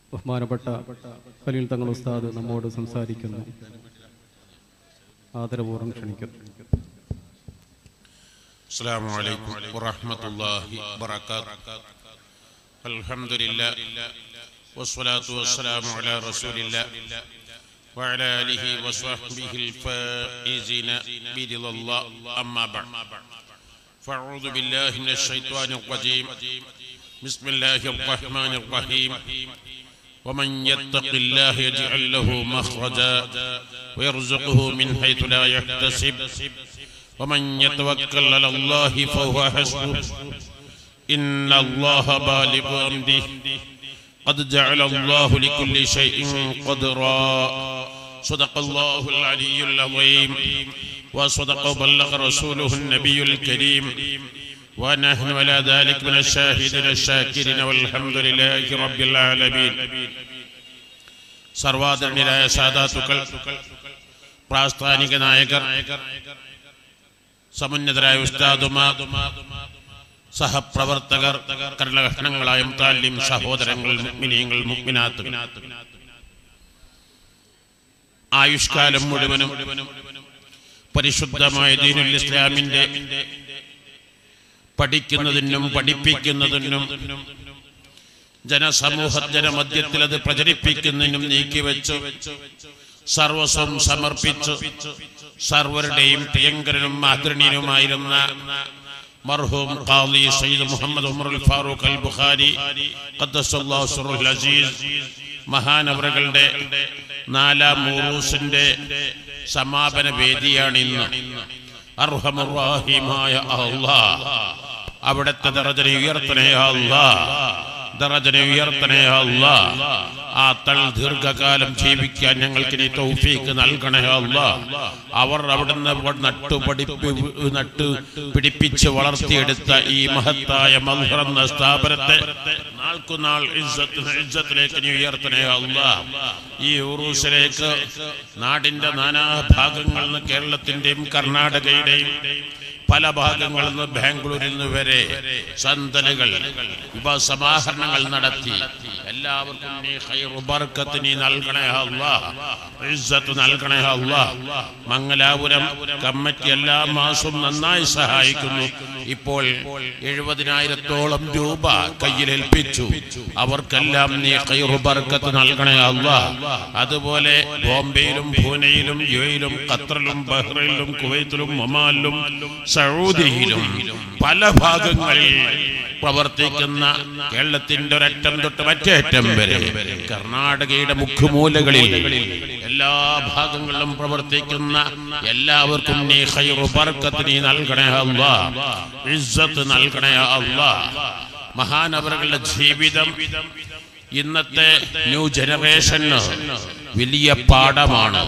ബഹുമാനപ്പെട്ട ഖലീൽ തങ്ങൾ ഉസ്താദ് നമ്മോട് സംസാരിക്കുന്നു ആദരപൂർവ്വം ക്ഷണിക്കുന്നു السلام عليكم ورحمة الله وبركاته الحمد لله والصلاة والسلام على رسول الله وعلى آله وصحبه الفائزين برضا الله أما بعد فأعوذ بالله من الشيطان الرجيم بسم الله الرحمن الرحيم ومن يتق الله يجعل له مخرجا ويرزقه من حيث لا يحتسب ومن يتوكل على الله فهو حسبه إن الله بالغ أمره قد جعل الله لكل شيء قدرا صدق الله العلي العظيم وصدق وبلغ رسوله النبي الكريم ونحن على ذلك من الشاهدين الشاكرين والحمد لله رب العالمين സർവാദരണീയരായ സാധാത്തുക്കൾ പ്രാസ്ഥാനിക നായകർ സമുന്നതരായ ഉസ്താദുമാർ സഹപ്രവർത്തകർ കരണങ്ങളായ താലിം സഹോദരങ്ങൾ മുഗ്മിനീങ്ങൾ മുഗ്മിനാത്ത് ആയുഷ്കാലം മുഴുവനും പരിശുദ്ധമായ ദീനുൽ ഇസ്ലാമിന്റെ പഠിക്കുന്നതിനും പഠിപ്പിക്കുന്നതിനും ജനസമൂഹ ജനമധ്യത്തിൽ അത് പ്രചരിപ്പിക്കുന്നതിനും നീക്കിവെച്ചു സർവസ്വം സമർപ്പിച്ചു സർവരുടെയും പ്രിയങ്കരനും ആദരണീയനുമായിരുന്ന മർഹൂം ഖാദി സയ്യിദ് മുഹമ്മദ് ഉമറുൽ ഫാറൂഖ് അൽ ബുഖാരി ഖദ്ദസല്ലാഹു സിറുൽ അസീസ് മഹാനവറുകളുടെ നാലാം മൂറൂസിന്റെ സമാപന വേദിയാണ് ഇന്ന് അർഹമുറാഹിമായ അല്ലാഹ് അവിടുത്തെ ദറജനെ ഉയർത്തണേ അല്ലാഹ് ദറജനെ ഉയർത്തണേ അല്ലാഹ് ആ തൾ ദീർഘകാലം ജീവിക്കാൻ ഞങ്ങൾക്ക് നീ തൗഫീക്ക് നൽകണേ അല്ലാഹ് അവർ അവിടുന്ന് നട്ടു പഠിപ്പി നട്ടു പിടിപ്പിച്ച് വളർത്തിയെടുത്ത ഈ മഹത്തായ മൽഹർ എന്ന സ്ഥാപനത്തെ നാൾക്കുനാൾ ഇസ്സത്തിന് ഇസ്സത്തിലേക്ക് നീ ഉയർത്തണേ അല്ലാഹ് ഈ ഉറൂസിലേക്ക് നാടിന്റെ നാനാ ഭാഗങ്ങളിൽ നിന്ന് കേരളത്തിന്റെയും കർണാടകയുടെയും പല ഭാഗങ്ങളിൽ നിന്ന് ബാംഗ്ലൂരിൽ നിന്ന് വരെ സന്തലുകൾ ഇവ സമാഹരണങ്ങൾ നടത്തി എല്ലാവർക്കും നീ ഖൈറു ബർക്കത്ത് നീ നൽകണേ അല്ലാ ഇസ്സത്ത് നൽകണേ അല്ലാ മംഗലാപുരം കമ്മിറ്റി എല്ലാ മാസവും നന്നായി സഹായിക്കുന്നു ഇപ്പോൾ എഴുപതിനായിരത്തോളം രൂപ കയ്യിലേൽപ്പിച്ചു അവർക്കെല്ലാം നീ ഖൈറു ബർക്കത്ത് നൽകണേ അല്ലാ അതുപോലെ ബോംബെയിലും പൂനെയിലും യുഎയിലും ഖത്തറിലും ബഹ്റൈനിലും കുവൈത്തിലും ഒമാനിലും സൗദിയിലും പല ഭാഗങ്ങളിൽ പ്രവർത്തിക്കുന്ന കേരളത്തിന്റെ ഒരറ്റം തൊട്ട് മറ്റേ അറ്റം വരെ കർണാടകയുടെ മുഖ്യമൂലകളിൽ എല്ലാ ഭാഗങ്ങളിലും പ്രവർത്തിക്കുന്ന എല്ലാവർക്കും നീ ഖൈറു ബർക്കത്ത് നീ നൽകണേ അല്ലാ ഇസ്സത്ത് നൽകണേ അല്ലാ മഹാനവറുകളുടെ ജീവിതം ഇന്നത്തെ ന്യൂ ജനറേഷന് വലിയ പാഠമാണ്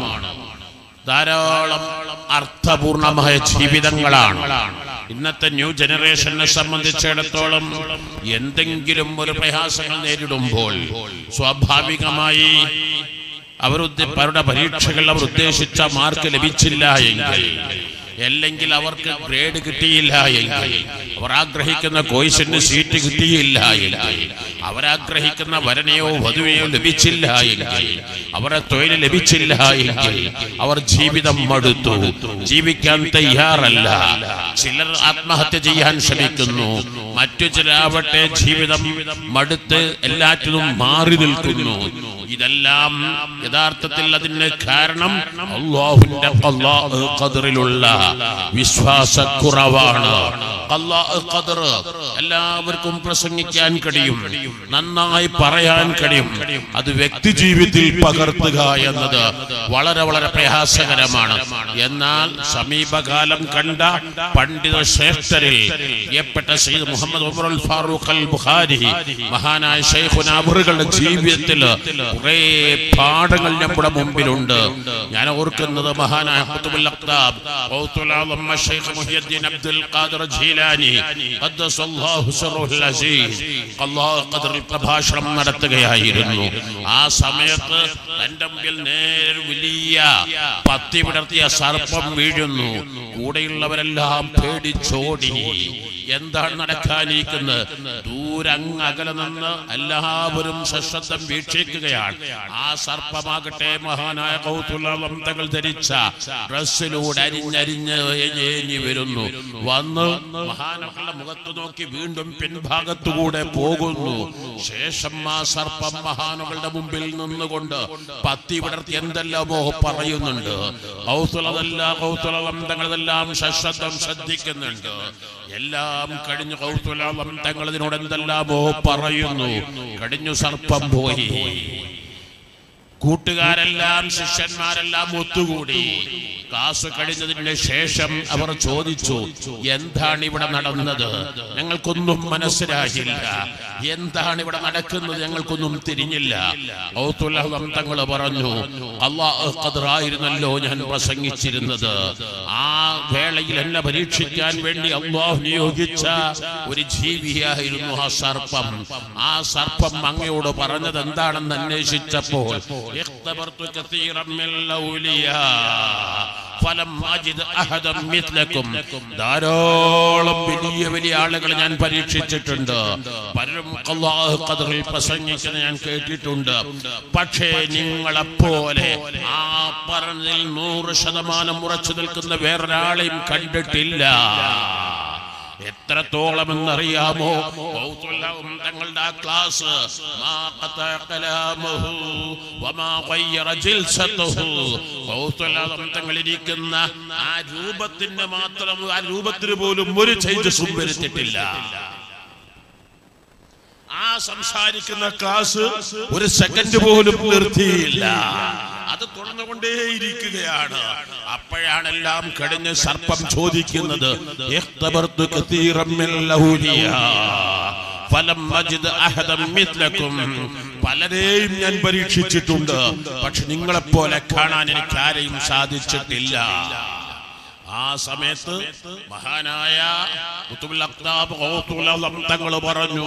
ധാരാളം അർത്ഥപൂർണമായ ജീവിതങ്ങളാണ് ഇന്നത്തെ ന്യൂ ജനറേഷനെ സംബന്ധിച്ചിടത്തോളം എന്തെങ്കിലും ഒരു പ്രയാസങ്ങൾ നേരിടുമ്പോൾ സ്വാഭാവികമായി അവർ അവരുടെ പരീക്ഷകൾ അവർ ഉദ്ദേശിച്ച മാർക്ക് ലഭിച്ചില്ല എങ്കിൽ അല്ലെങ്കിൽ അവർക്ക് ഗ്രേഡ് കിട്ടിയില്ല എങ്കിൽ അവർ ആഗ്രഹിക്കുന്ന കോഴ്സിന് സീറ്റ് കിട്ടിയില്ല എങ്കിൽ അവരാഗ്രഹിക്കുന്ന വരനെയോ വധുവിനെയോ ലഭിച്ചില്ല എങ്കിൽ അവരെ തൊഴിൽ ലഭിച്ചില്ല എങ്കിൽ അവർ ജീവിതം മടുത്തു ജീവിക്കാൻ തയ്യാറല്ല ചിലർ ആത്മഹത്യ ചെയ്യാൻ ശ്രമിക്കുന്നു മറ്റു ചിലാവട്ടെ ജീവിതം മടുത്ത് എല്ലാറ്റിനും മാറി നിൽക്കുന്നു ഇതെല്ലാം യഥാർത്ഥത്തിൽ അതിന് കാരണം അള്ളാഹുവിന്റെ ഖദറിലുള്ള വിശ്വാസക്കുറവാണ് അള്ളാഹ് ഖദർ എല്ലാവർക്കും പ്രസംഗിക്കാൻ കഴിയും നന്നായി പറയാൻ കഴിയും അത് വ്യക്തി ജീവിതത്തിൽ പകർത്തുക എന്നത് വളരെ വളരെ പ്രയാസകരമാണ് എന്നാൽ സമീപകാലം കണ്ട പണ്ഡിത ശ്രേഷ്ഠരിൽ പ്രിയപ്പെട്ട സയ്യിദ് മുഹമ്മദ് ഉമറുൽ ഫാറൂഖ് അൽ ബുഖാരി മഹാനായ ഷെയ്ഖുന അവറുകളുടെ ജീവിതത്തിൽ കുറേ പാഠങ്ങൾ നമ്മുടെ മുമ്പിലുണ്ട് ഞാൻ ഓർക്കുന്നത് മഹാനായ ഖുതുബുൽ അഖ്താബ് ഖൗത്തുൽ ആലം ഷെയ്ഖ് മുഹിയുദ്ദീൻ അബ്ദുൽ ഖാദിർ ജീലാനി ഖദ്ദസല്ലാഹു സിർറുൽ അസീസ് അല്ലാഹു ഖദറിൽ പ്രഭാഷണം നടത്തുകയായിരുന്നു ആ സമയത്ത് തന്റെ മുമ്പിൽ നേരെ വലിയ പത്തി വിടർത്തിയ സർപ്പം വീഴുന്നു കൂടെയുള്ളവരെല്ലാം പേടിച്ചോടി എന്താണ് നടക്കാനിരിക്കുന്നത് ദൂരങ്ങകലെ നിന്ന് എല്ലാവരും സശ്രദ്ധം വീക്ഷിക്കുകയാണ് ആ സർപ്പമാകട്ടെ മഹാനായ കൗതുലം തങ്ങൾ ധരിച്ച ഡ്രസ്സിലൂടെ അരിഞ്ഞരിഞ്ഞ് ഏഞ്ഞി വരുന്നു വന്ന് മഹാനവരുടെ മുഖത്ത് നോക്കി വീണ്ടും പിൻഭാഗത്തുകൂടെ പോകുന്നു ശേഷം ആ സർപ്പം മഹാനുകളുടെ മുമ്പിൽ നിന്നുകൊണ്ട് പത്തി വിടർത്തി എന്തെല്ലാമോ പറയുന്നുണ്ട് കൗതുലതല്ല കൗതുലം തങ്ങളതെല്ലാം സശ്രദ്ധം ശ്രദ്ധിക്കുന്നുണ്ട് എല്ലാം കഴിഞ്ഞു കൗതുലം തങ്ങൾ ഇതിനോട് എന്തെല്ലാമോ പറയുന്നു കഴിഞ്ഞു സർപ്പം പോയി കൂട്ടുകാരെല്ലാം ശിഷ്യന്മാരെല്ലാം ഒത്തുകൂടി ക്ലാസ് കഴിഞ്ഞതിന് ശേഷം അവർ ചോദിച്ചു എന്താണ് ഇവിടെ നടന്നത് ഞങ്ങൾക്കൊന്നും മനസ്സിലായില്ല എന്താണ് ഇവിടെ നടക്കുന്നത് ഞങ്ങൾക്കൊന്നും തിരിഞ്ഞില്ല ഔത്തുലഹം തങ്ങൾ പറഞ്ഞു അള്ളാഹ് ഖദറായിരുന്നല്ലോ ഞാൻ പ്രസംഗിച്ചിരുന്നത് ആ വേളയിൽ എന്നെ പരീക്ഷിക്കാൻ വേണ്ടി അള്ളാഹു നിയോഗിച്ച ഒരു ജീവിയായിരുന്നു ആ സർപ്പം ആ സർപ്പം അങ്ങയോട് പറഞ്ഞത് എന്താണെന്ന് അന്വേഷിച്ചപ്പോൾ اختبرت كثيرا من الأولياء فلم أجد أحدا مثلكم ധാരാളം വലിയ വലിയ ആളുകളെ ഞാൻ പരീക്ഷിച്ചിട്ടുണ്ട് പലരും അല്ലാഹു ഖദറിൽ പ്രസംഗിക്കുന്നത് ഞാൻ കേട്ടിട്ടുണ്ട് പക്ഷേ നിങ്ങളെപ്പോലെ ആ പറഞ്ഞതിൽ നൂറ് ശതമാനം ഉറച്ചു നിൽക്കുന്ന വേറൊരാളെയും കണ്ടിട്ടില്ല എത്രത്തോളം എന്നറിയാമോ ബൗത്തുല്ലഹും തങ്ങളുടെ ആ ക്ലാസ് മാ ഖത കലാമുഹു വമാ ഗയ്യറ ജിൽസതുഹു ബൗത്തുല്ലഹും തങ്ങളിരിക്കുന്ന ആ രൂപത്തിന് മാത്രം ആ രൂപത്തിന് പോലും ഒരു ചേഞ്ചസും വരുത്തിയിട്ടില്ല ആ സംസാരിക്കുന്ന ക്ലാസ് ഒരു സെക്കൻഡ് പോലും നിർത്തിയില്ല അത് തുടർന്നുകൊണ്ടേയിരിക്കുകയാണ് അപ്പോഴാണെല്ലാം കഴിഞ്ഞ് സർപ്പം ചോദിക്കുന്നത് ഇഖ്തബർതു കതീറൻ മിൻ ലൗലിയാ ഫലം അജിദ് അഹദൻ മിത്ലക്കും പലരെയും ഞാൻ പരീക്ഷിച്ചിട്ടുണ്ട് പക്ഷെ നിങ്ങളെപ്പോലെ കാണാൻ എനിക്ക് ആരെയും സാധിച്ചിട്ടില്ല ആ സമയത്ത് മഹാനായ ഖുതുബുൽ അഖ്താബ് ഖൗത്തുൽ അളം തങ്ങൾ പറഞ്ഞു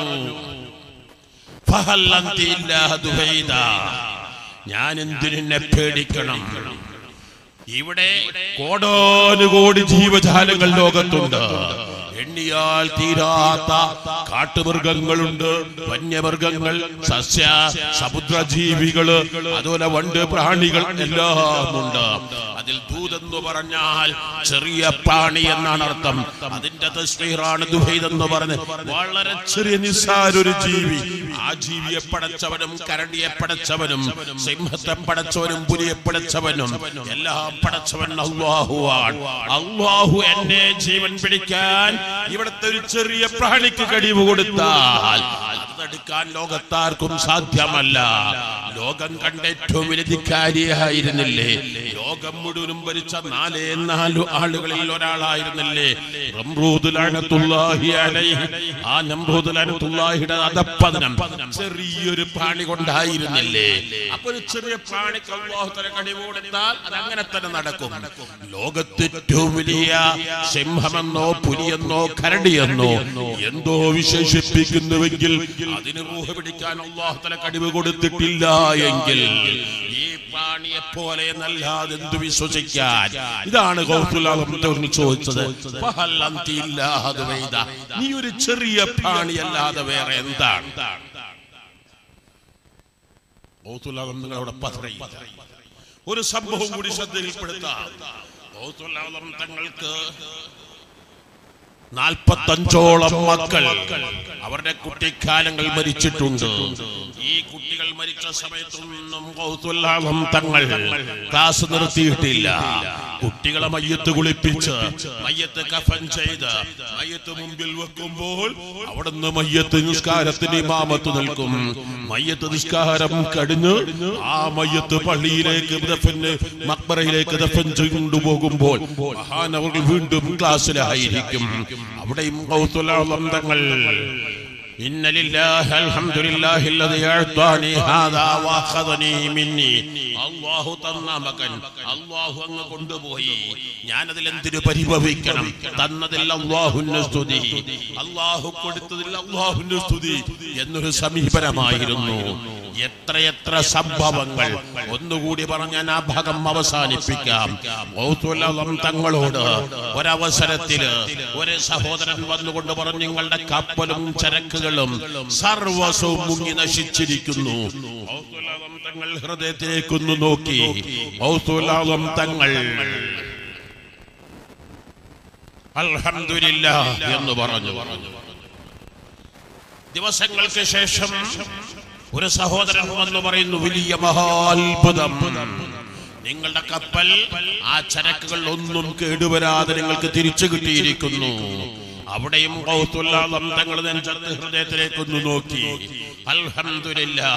ഫഹൽ അൻതി ഇല്ലാ ദുബൈദ ഞാൻ എന്തിനെ പേടിക്കണം ഇവിടെ കോടാനുകോടി ജീവജാലങ്ങൾ ലോകത്തുണ്ട് എണ്ണിയാൽ തീരാത്ത കാട്ടുമൃഗങ്ങളുണ്ട് വന്യമൃഗങ്ങൾ സസ്യ സമുദ്രജീവികള് അതുപോലെ വണ്ട് പ്രാണികൾ എല്ലാം ഉണ്ട് അതിൽ ദൂതെന്ന് പറഞ്ഞാൽ ചെറിയ പ്രാണി എന്നാണ് അർത്ഥം അതിന്റെ തസ്മീറാണ് ദുഹൈദെന്ന് പറഞ്ഞ് വളരെ ചെറിയ നിസ്സാരൊരു ജീവി ആ ജീവിയെ പടച്ചവനും കരടിയെ പടച്ചവനും സിംഹത്തെ പടച്ചവനും പുലിയെ പടച്ചവനും എല്ലാം പടച്ചവൻ അള്ളാഹുവാണ് അള്ളാഹു എന്നെ ജീവൻ പിടിക്കാൻ ഇവിടുത്തെ ഒരു ചെറിയ പ്രാണിക്ക് കഴിവ് കൊടുത്താൽ അതെടുക്കാൻ ലോകത്താർക്കും സാധ്യമല്ല ലോകം കണ്ട ഏറ്റവും വലിയധികാരിയായിരുന്നില്ലേ ലോകം മുഴുവനും ഭരിച്ച നാലേ നാലു ആളുകളിൽ ഒരാളായിരുന്നില്ലേ റംറൂദ് ലഅനത്തുല്ലാഹി അലൈഹി. ആ നംറൂദ് ലഅനത്തുല്ലാഹിയുടെ അധപ്പതനം ചെറിയൊരു പ്രാണി കൊണ്ടായിരുന്നില്ലേ അപ്പൊ ഒരു ചെറിയ പ്രാണിക്ക് അല്ലാഹു തആല കഴിവ് കൊടുത്താൽ അത് അങ്ങനെ തന്നെ നടക്കും ലോകത്ത് ഏറ്റവും വലിയ സിംഹമെന്നോ പുലിയെന്നോ കരടിയെന്നോ എന്തോ വിശേഷിപ്പിക്കുന്നുവെങ്കിൽ അതിന് റൂഹ് പിടിക്കാൻ അള്ളാഹു തല കഴിവ് കൊടുത്തിട്ടില്ല എങ്കിൽ ഈ പ്രാണിയെ പോലെ എന്നല്ലാതെ എന്ത് വിശ്വസിക്കാൻ ഇതാണ് കൗതുലാഹം ചോദിച്ചത് ഫഹൽ അന്തി ഇല്ലാ ദുവൈദ. നീ ഒരു ചെറിയ പ്രാണിയല്ലാതെ വേറെ എന്താണ് കൗതുലാഹം നിങ്ങളവിടെ പതറിയില്ല ഒരു സംഭവം കൂടി ശ്രദ്ധയിൽപ്പെടുത്താം കൗതുലാഹം തങ്ങൾക്ക് നാൽപ്പത്തഞ്ചോളം മക്കൾ അവരുടെ കുട്ടിക്കാലങ്ങൾ മരിച്ചിട്ടുണ്ട് ഈ കുട്ടികൾ മരിച്ച സമയത്തൊന്നും കൗതുല്ലാഹം തങ്ങൾ ക്ലാസ് നിർത്തിയിട്ടില്ല കുട്ടികളെ മയ്യത്ത് കുളിപ്പിച്ച് മയ്യത്ത് കഫൻ ചെയ്ത് മയ്യത്ത് മുമ്പിൽ വെക്കുമ്പോൾ അവിടുന്ന് മയ്യത്ത് നിസ്കാരത്തിന് ഇമാമത്ത് നിൽക്കും മയ്യത്ത് നിസ്കാരം കഴിഞ്ഞ് ആ മയ്യത്ത് പള്ളിയിലേക്ക് ദഫന് മക്ബറയിലേക്ക് ദഫൻ കൊണ്ടുപോകുമ്പോൾ മഹാനവർ വീണ്ടും ക്ലാസ്സിലായിരിക്കും അവിടെയും കൗതുലാളം തങ്ങൾ إن لله الحمد لله الذي أعطاني هذا وأخذني مني الله തന്ന മകൻ അള്ളാഹു അങ്ങ് കൊണ്ടുപോയി ഞാനതിൽ എന്തിനു പരിഭവിക്കണം തന്നതിൽ അള്ളാഹുന്റെ സ്തുതി അള്ളാഹു കൊടുത്തതിൽ അള്ളാഹുന്റെ സ്തുതി എന്നൊരു സമീപനമായിരുന്നു എത്രയെത്ര സംഭവങ്ങൾ ഒന്നുകൂടി പറഞ്ഞ് ഞാൻ ആ ഭാഗം അവസാനിപ്പിക്കാം ഔത്തുലം തങ്ങളോട് ഒരവസരത്തില് ഒരു സഹോദരൻ വന്നുകൊണ്ട് പറഞ്ഞു നിങ്ങളുടെ കപ്പലും ചരക്കുകളും സർവസ്വവും മുങ്ങി നശിച്ചിരിക്കുന്നു ഔത്തുലം തങ്ങൾ ഹൃദയത്തിലേക്കൊന്ന് നോക്കി ഔത്തുലം തങ്ങൾ അൽഹംദുലില്ല എന്ന് പറഞ്ഞു ദിവസങ്ങൾക്ക് ശേഷം ഒരു സഹോദരൻ വന്ന് പറയുന്നു വലിയ മഹാത്ഭുതം നിങ്ങളുടെ കപ്പൽ ആ ചരക്കുകൾ ഒന്നും കേടുവരാതെ നിങ്ങൾക്ക് തിരിച്ചു കിട്ടിയിരിക്കുന്നു അവിടെയും കൗത്തുല്ലാം തങ്ങൾ നെഞ്ചത്ത് ഹൃദയത്തിലേക്കൊന്ന് നോക്കി അൽഹംദുലില്ലാ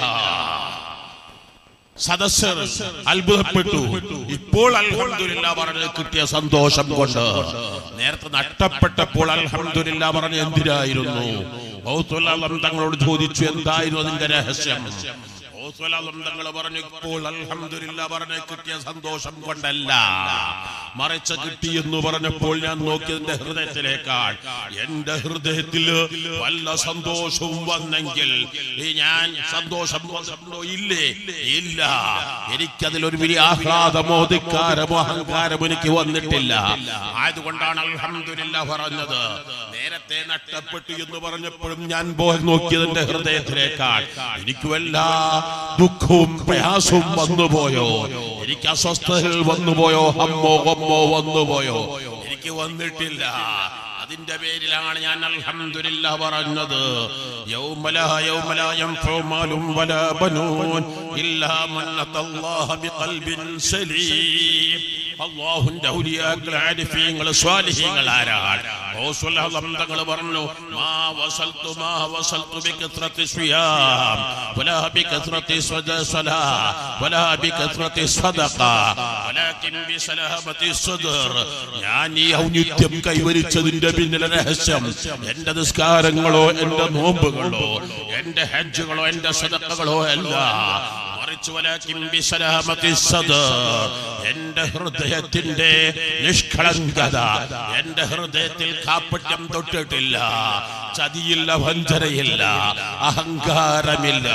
സദസ്സർ അത്ഭുതപ്പെട്ടു ഇപ്പോൾ അൽഹംദുലില്ല പറഞ്ഞ് കിട്ടിയ സന്തോഷം കൊണ്ട് നേരത്തെ നഷ്ടപ്പെട്ടപ്പോൾ അൽഹംദുലില്ല പറഞ്ഞ് എന്തിനായിരുന്നു ഔത്തുലം തങ്ങളോട് ചോദിച്ചു എന്തായിരുന്നു അതിന്റെ രഹസ്യം ഔത്തുലം തങ്ങൾ പറഞ്ഞു ഇപ്പോൾ അൽഹംദുലില്ല പറഞ്ഞ് കിട്ടിയ സന്തോഷം കൊണ്ടല്ല മറിച്ച് കിട്ടി എന്ന് പറഞ്ഞപ്പോൾ ഞാൻ നോക്കിയതിന്റെ ഹൃദയത്തിലേക്കാൾ എന്റെ ഹൃദയത്തിൽ വല്ല സന്തോഷവും വന്നെങ്കിൽ ഈ ഞാൻ സന്തോഷം വന്നിട്ടുണ്ടോ ഇല്ലേ ഇല്ല എനിക്കതിലൊരു വലിയ ആഹ്ലാദമോ ധിക്കാരമോ അഹങ്കാരമോ എനിക്ക് വന്നിട്ടില്ല ആയതുകൊണ്ടാണ് അൽഹംദുലില്ല പറഞ്ഞത് നേരത്തെ നഷ്ടപ്പെട്ടു എന്ന് പറഞ്ഞപ്പോഴും ഞാൻ പോയി നോക്കിയതിന്റെ ഹൃദയത്തിലേക്കാൾ എനിക്ക് വല്ല ദുഃഖവും പ്രയാസവും വന്നുപോയോ എനിക്ക് അസ്വസ്ഥതകൾ വന്നുപോയോ ഹമ്മോ ഹമ്മോ വന്നുപോയോ എനിക്ക് വന്നിട്ടില്ല അതിന്റെ പേരിലാണ് ഞാൻ അൽഹംദുലില്ല പറഞ്ഞത് യൗമല യൗമല യൻഫഉ മാലും വലാ ബനൂൻ ഇല്ലാ മൻ അത്തല്ലാഹ ബിഖൽബിൻ സലീം അല്ലാഹുവിന്റെ ഔലിയാക്കൾ ആരിഫീങ്ങൾ സ്വാലിഹീങ്ങൾ ആരാണ് റസൂലുള്ളാഹി തങ്ങൾ പറഞ്ഞു മാ വസൽതു മാ വസൽതു ബികത്രത്തി സിയാം വലാ ബികത്രത്തി സദസലാ വലാ ബികത്രത്തി സദഖ വലാകിൻ ബിസലാമത്തി സദർ ഞാൻ ഈ ഔന്നിത്യം കൈവരിച്ചതിന്റെ പിന്നിലെ രഹസ്യം എന്റെ നിസ്കാരങ്ങളോ എന്റെ നോമ്പുകളോ എന്റെ ഹജ്ജുകളോ എന്റെ സദഖകളോ അല്ല മറിച്ച് വലാകിൻ ബിസലാമത്തി സദർ എന്റെ ഹൃദയത്തിന്റെ നിഷ്കളങ്കത എന്റെ ഹൃദയത്തിൽ കാപ്പറ്റ്യം തൊട്ടിട്ടില്ല ചതിയില്ല വഞ്ചനയില്ല അഹങ്കാരമില്ല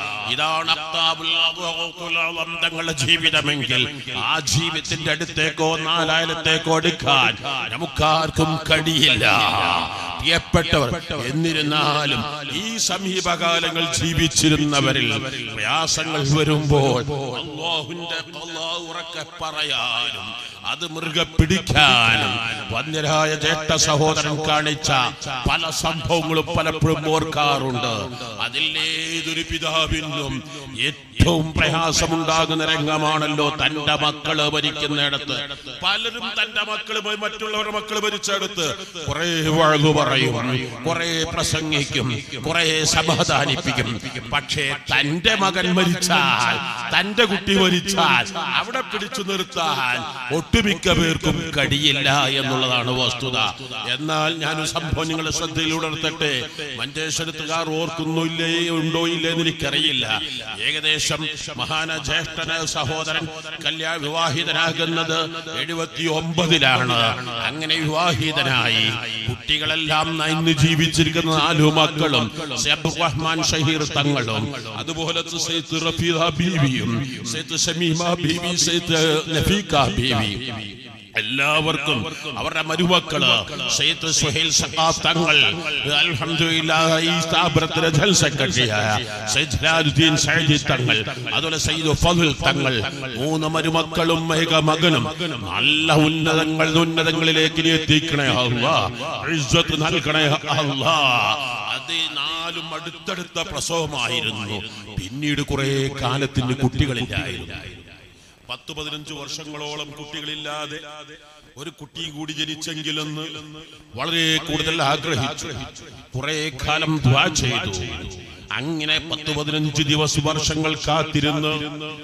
ഇതാണ് അക്താബുൽ അദ്വാഉൽ തങ്ങളുടെ ജീവിതമെങ്കിൽ ആ ജീവിതത്തിന്റെ അടുത്തേക്കോ നാലായിരത്തേക്കോ എടുക്കാൻ നമുക്കാർക്കും കഴിയില്ല പ്രിയപ്പെട്ടവർ എന്നിരുന്നാലും ഈ സമീപകാലങ്ങൾ ജീവിച്ചിരുന്നവരിൽ പ്രയാസങ്ങൾ വരുമ്പോൾ അല്ലാഹുവിന്റെ അല്ലാഹു ഉറക്കെ പറയാനും അത് മൃഗ പിടിക്കാനും വന്യരായ ജേഷ്ഠ സഹോദരൻ കാണിച്ച പല സംഭവങ്ങളും പലപ്പോഴും ഓർക്കാറുണ്ട് അതിൽ ഏതൊരു പിതാവിനും ഏറ്റവും പ്രയാസമുണ്ടാകുന്ന രംഗമാണല്ലോ തന്റെ മക്കള് ഭരിക്കുന്നിടത്ത് പലരും തന്റെ മക്കള് പോയി മറ്റുള്ളവരുടെ മക്കള് ഭരിച്ചെടുത്ത് കുറെ വഴുതു പറയും കുറെ പ്രസംഗിക്കും കുറെ സമാധാനിപ്പിക്കും പക്ഷേ തന്റെ മകൻ മരിച്ചാൽ തന്റെ കുട്ടി മരിച്ചാൽ അവിടെ പിടിച്ചു നിർത്താൻ ഒട്ടുമിക്ക പേർക്കും കഴിയില്ല എന്നുള്ളതാണ് വസ്തുത എന്നാൽ ഞാൻ ഒരു സംഭവം നിങ്ങളുടെ ശ്രദ്ധയിൽ ഉണർത്തട്ടെ മഞ്ചേശ്വരത്തുകാർ ഓർക്കുന്നു ഇല്ലേ ഉണ്ടോ ഇല്ലേ എന്ന് എനിക്കറിയില്ല ഏകദേശം മഹാന ജ്യേഷ്ഠന സഹോദരൻ കല്യാണ വിവാഹിതനാകുന്നത് എഴുപത്തി ഒമ്പതിലാണ് അങ്ങനെ വിവാഹിതനായി കുട്ടികളെല്ലാം ഇന്ന് ജീവിച്ചിരിക്കുന്ന നാലു മക്കളും സയ്യിദ് റഹ്മാൻ ഷഹീർ തങ്ങളും അതുപോലെ സയ്യിദ് റഫീദ ബീവിയും സയ്യിദ് ഷമീമ ബീവി സയ്യിദ് നഫീഖ ബീവി എല്ലാവർക്കും അവരുടെ മരുമക്കള് സയ്യിദ് സുഹൈൽ സഖാഫ് തങ്ങൾ അൽഹംദുലില്ലാഹ് ഈ സ്ഥാപനത്തിന്റെ ജനറൽ സെക്രട്ടറിയായ സയ്യിദ് ജലാലുദ്ദീൻ സൈദി തങ്ങൾ അതുപോലെ സയ്യിദ് ഫضل തങ്ങൾ മൂന്ന് മരുമക്കളും ഏക മകനും നല്ല ഉന്നതങ്ങൾ ഉന്നതങ്ങളിലേക്ക് നീ എത്തിക്കണേ അല്ലാ ഇസ്സത്ത് നൽകണേ അല്ലാ അത് നാലും അടുത്തടുത്ത പ്രസവമായിരുന്നു പിന്നീട് കുറെ കാലത്തിന് കുട്ടികളില്ലായിരുന്നു പത്ത് പതിനഞ്ച് വർഷങ്ങളോളം കുട്ടികളില്ലാതെ ഒരു കുട്ടി കൂടി ജനിച്ചെങ്കിലെന്ന് വളരെ കൂടുതൽ ആഗ്രഹിച്ചു കുറെ കാലം ദ്വാ ചെയ്തു അങ്ങനെ പത്ത് പതിനഞ്ച് ദിവസ വർഷങ്ങൾ കാത്തിരുന്ന്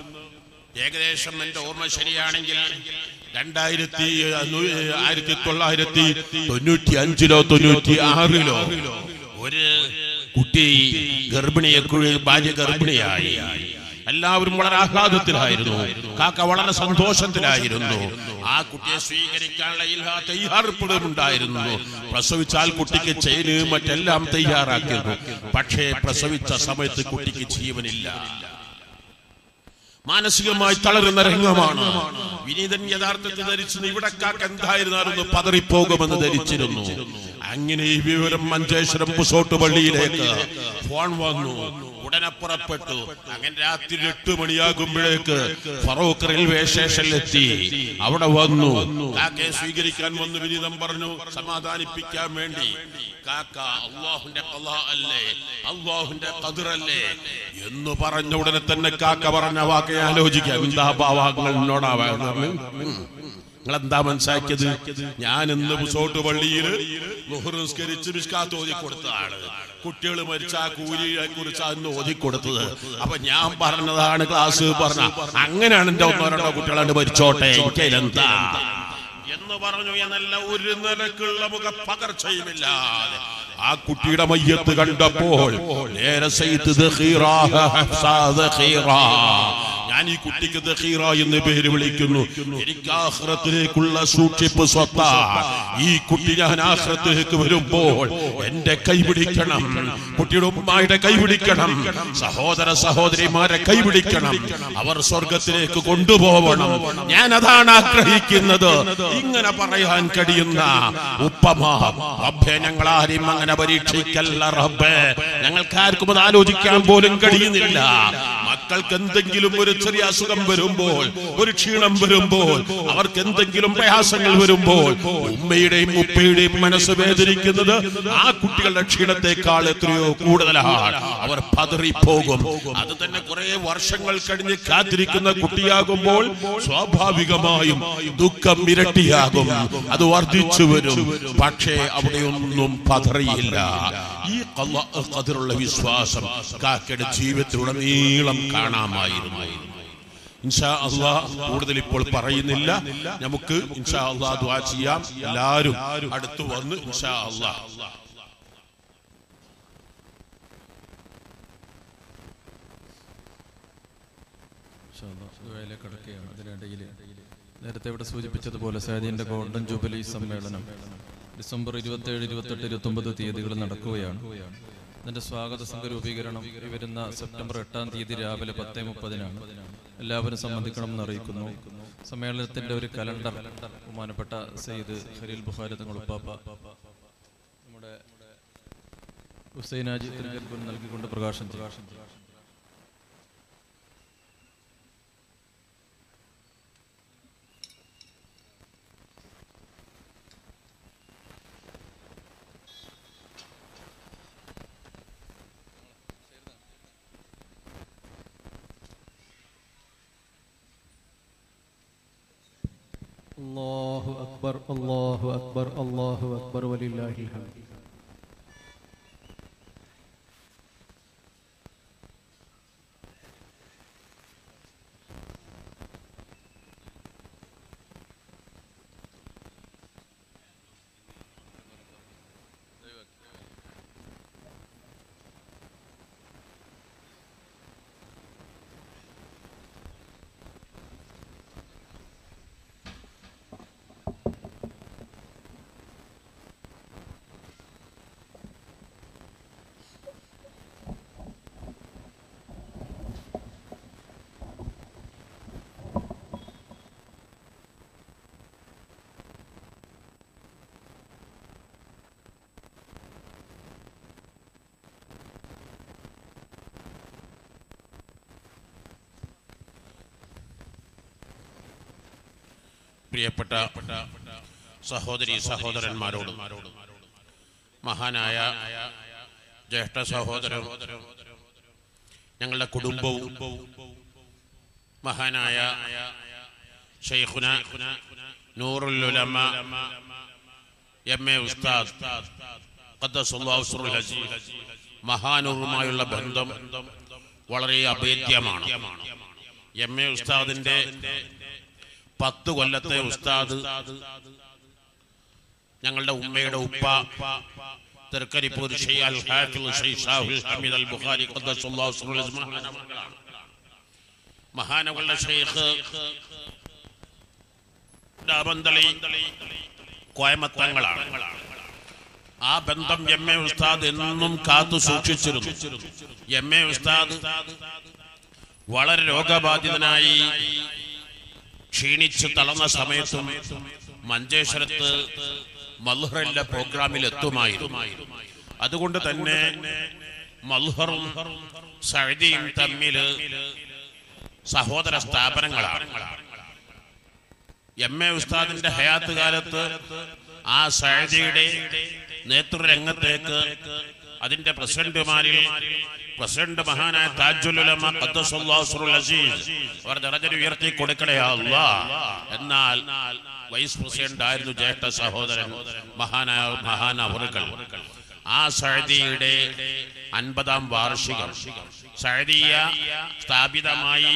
ഏകദേശം എന്റെ ഓർമ്മ ശരിയാണെങ്കിൽ രണ്ടായിരത്തി ആയിരത്തി തൊള്ളായിരത്തി തൊണ്ണൂറ്റി അഞ്ചിലോ തൊണ്ണൂറ്റി ആറിലോ ഒരു കുട്ടി ഗർഭിണിയെ കുഴി- ഭാര്യ ഗർഭിണിയായി എല്ലാവരും വളരെ ആഹ്ലാദത്തിലായിരുന്നു കാക്ക വളരെ സന്തോഷത്തിലായിരുന്നു ആ കുട്ടിയെ സ്വീകരിക്കാനുള്ള എല്ലാ തയ്യാറെടുപ്പുകളും ഉണ്ടായിരുന്നു പ്രസവിച്ചാൽ കുട്ടിക്ക് ചെയിന് മറ്റെല്ലാം തയ്യാറാക്കിയിരുന്നു പക്ഷേ പ്രസവിച്ച സമയത്ത് കുട്ടിക്ക് ജീവനില്ല മാനസികമായി തളരുന്ന രംഗമാണ് വിനീതൻ യഥാർത്ഥത്തിൽ ധരിച്ചത് ഇവിടെ കാക്ക എന്തായിരുന്നാലും പതറിപ്പോകുമെന്ന് ധരിച്ചിരുന്നു അങ്ങനെ ഈ വിവരം മഞ്ചേശ്വരം പുസോട്ട് പള്ളിയിലേക്ക് ഫോൺ വന്നു ഉടനെ പുറപ്പെട്ടു അങ്ങനെ രാത്രി എട്ട് മണിയാകുമ്പോഴേക്ക് ഫറൂഖ് റെയിൽവേ സ്റ്റേഷനിലെത്തി അവിടെ വന്നു കാക്കയെ സ്വീകരിക്കാൻ വന്നു വിനീതം പറഞ്ഞു സമാധാനിപ്പിക്കാൻ വേണ്ടി കാക്ക അള്ളാഹുന്റെ കലാ അല്ലേ അള്ളാഹുന്റെ കതിറല്ലേ എന്ന് പറഞ്ഞ ഉടനെ തന്നെ കാക്ക പറഞ്ഞ വാക്കെ ആലോചിക്കാം എന്താ ഭാവങ്ങൾ എന്നോടാ നിങ്ങൾ എന്താ മനസ്സിലാക്കിയത് ഞാൻ ഇന്ന് പുസോട്ട് പള്ളിയിൽ നിസ്കരിച്ച് മിസ്കാത്ത് ഓതി കൊടുത്തതാണ് കുട്ടികൾ മരിച്ച ആ കൂലിയെ കുറിച്ച് അന്ന് ഓതി കൊടുത്തത് അപ്പൊ ഞാൻ പറഞ്ഞതാണ് ക്ലാസ് പറഞ്ഞ അങ്ങനെയാണ് എന്റെ ഒന്നോ രണ്ടോ കുട്ടികളാണ്ട് മരിച്ചോട്ടെ എനിക്കതിലെന്താ എന്ന് പറഞ്ഞു എന്നല്ല ഒരു നിലക്കുള്ള മുഖ പകർച്ചയുമില്ലാതെ ആ കുട്ടിയുടെ മയ്യത്ത് കണ്ടപ്പോൾ നേരെ സയ്യിദ് ദഖീറാ, ഹഫ്സാ ദഖീറാ. ഞാൻ ഈ കുട്ടിക്ക് ദഖീറ എന്ന് പേര് വിളിക്കുന്നു എനിക്ക് ആഹ്റത്തിലേക്കുള്ള സൂക്ഷിപ്പ് സ്വത്ത ഈ കുട്ടി ഞാൻ ആഹ്റത്തിലേക്ക് വരുമ്പോൾ എന്റെ കൈപിടിക്കണം കുട്ടിയുടെ ഉമ്മായുടെ കൈപിടിക്കണം സഹോദര സഹോദരിമാരെ കൈപിടിക്കണം അവർ സ്വർഗത്തിലേക്ക് കൊണ്ടുപോകണം ഞാൻ അതാണ് ആഗ്രഹിക്കുന്നത് ഇങ്ങനെ പറയാൻ കഴിയുന്ന ഉപ്പമാ റബ്ബേ ഞങ്ങൾ ആരെയും അങ്ങനെ പരീക്ഷിക്കല്ല റബ്ബേ ഞങ്ങൾക്ക് ആർക്കും അത് ആലോചിക്കാൻ പോലും കഴിയുന്നില്ല മക്കൾക്ക് എന്തെങ്കിലും ഒരു ചെറിയ അസുഖം വരുമ്പോൾ ഒരു ക്ഷീണം വരുമ്പോൾ അവർക്ക് എന്തെങ്കിലും പ്രയാസങ്ങൾ വരുമ്പോൾ ഉമ്മയുടെയും ഉപ്പയുടെയും മനസ്സ് വേദനിക്കുന്നത് ആ കുട്ടികളുടെ ക്ഷീണത്തെക്കാൾ എത്രയോ കൂടുതലാണ് അവർ പതറിപ്പോകും അത് തന്നെ കുറെ വർഷങ്ങൾ കഴിഞ്ഞ് കാത്തിരിക്കുന്ന കുട്ടിയാകുമ്പോൾ സ്വാഭാവികമായും ദുഃഖം ഇരട്ടിയാകും അത് വർദ്ധിച്ചു വരും പക്ഷേ അവിടെയൊന്നും പതറിയില്ല ഈ ഖലാ- ഖദറുള്ള വിശ്വാസം കാക്കയുടെ ജീവിതത്തിലുടനീളം കാണാമായിരുന്നു ഇൻഷാ അള്ളാ കൂടുതൽ ഇപ്പോൾ പറയുന്നില്ല നമുക്ക് ഇൻഷാ അള്ളാ ദ്വാ ചെയ്യാം എല്ലാവരും അടുത്ത് വന്ന് ഇൻഷാ അള്ളാ വേലയിലേക്ക് കടക്കുകയാണ് അതിനിടയിൽ നേരത്തെ ഇവിടെ സൂചിപ്പിച്ചതുപോലെ സൈദീന്റെ ഗോൾഡൻ ജൂബിലി സമ്മേളനം ഡിസംബർ ഇരുപത്തേഴ് ഇരുപത്തെട്ട് ഇരുപത്തൊമ്പത് തീയതികൾ നടക്കുകയാണ് ഇതിന്റെ സ്വാഗത സംഘ രൂപീകരണം ഈ വരുന്ന സെപ്റ്റംബർ എട്ടാം തീയതി രാവിലെ പത്തേ മുപ്പതിനാണ് എല്ലാവരും സംബന്ധിക്കണമെന്ന് അറിയിക്കുന്നു സമ്മേളനത്തിന്റെ ഒരു കലണ്ടർ ബഹുമാനപ്പെട്ട സെയ്ദ് ഖലീൽ ബുഖാരി തങ്ങൾ ഉപ്പാപ്പ നമ്മുടെ ഹുസൈനാജി തിരുകരിപ്പൂർ നൽകിക്കൊണ്ട് പ്രകാശനം ചെയ്യും അല്ലാഹു അക്ബർ അല്ലാഹു അക്ബർ അല്ലാഹു അക്ബർ വലില്ലാഹിൽ ഹംദ് പ്രിയപ്പെട്ട സഹോദരി സഹോദരന്മാരോട് മഹാനായ ജ്യേഷ്ഠ സഹോദരൻ ഞങ്ങളുടെ കുടുംബവും മഹാനായ ഷെയ്ഖുന നൂറുൽ ഉലമ എം എ ഉസ്താദ് ഖദ്ദസുല്ലാഹു സിറുൽ അസീസ് മഹാനൂറുമായുള്ള ബന്ധം വളരെ അഭേദ്യമാണ് എം എ ഉസ്താദിന്റെ പത്ത് കൊല്ലത്തെ ഉസ്താദ് ഞങ്ങളുടെ ഉമ്മയുടെ ഉപ്പ തെർക്കരിപ്പൂർ ഷെയ്ഖ് അൽ ഹാഫിൾ ഷെയ്ഖ് ഷാഹുൽ ഹമീദ് അൽ ബുഖാരി ഖദ്ദസുല്ലാഹു സിറുൽ അസീസ് മഹാനവറുകളാണ്. മഹാനവളുടെ ഷെയ്ഖ് ഡാബന്തളി കോയമത്തങ്ങളാണ് ആ ബന്ധം എം എ ഉസ്താദ് എന്നും കാത്തു സൂക്ഷിച്ചിരുന്നു എം എ ഉസ്താദ് വളരെ രോഗബാധിതനായി ക്ഷീണിച്ച് തളർന്ന സമയത്തും മഞ്ചേശ്വരത്ത് മൽഹറിന്റെ പ്രോഗ്രാമിൽ എത്തുമായിരുന്നു അതുകൊണ്ട് തന്നെ മൽഹറും സഴുതിയും തമ്മിൽ സഹോദര സ്ഥാപനങ്ങളാണ് എം എ ഉസ്താദിന്റെ ഹയാത്ത് കാലത്ത് ആ സഴുതിയുടെ നേതൃരംഗത്തേക്ക് അതിന്റെ പ്രസിഡന്റുമാരിൽ പ്രസിഡന്റ് മഹാനായ താജുലുലമ ഖദ്ദസുല്ലാഹുൽ അസീസ് അവർ ദറജ ഉയർത്തി കൊടുക്കണേ അല്ലാ എന്നാൽ വൈസ് പ്രസിഡന്റ് ആയിരുന്നു ജ്യേഷ്ഠ സഹോദരൻ മഹാനായ മഹാന അവറുകൾ ആ സഴുതിയുടെ അൻപതാം വാർഷികം സഴുതിയ സ്ഥാപിതമായി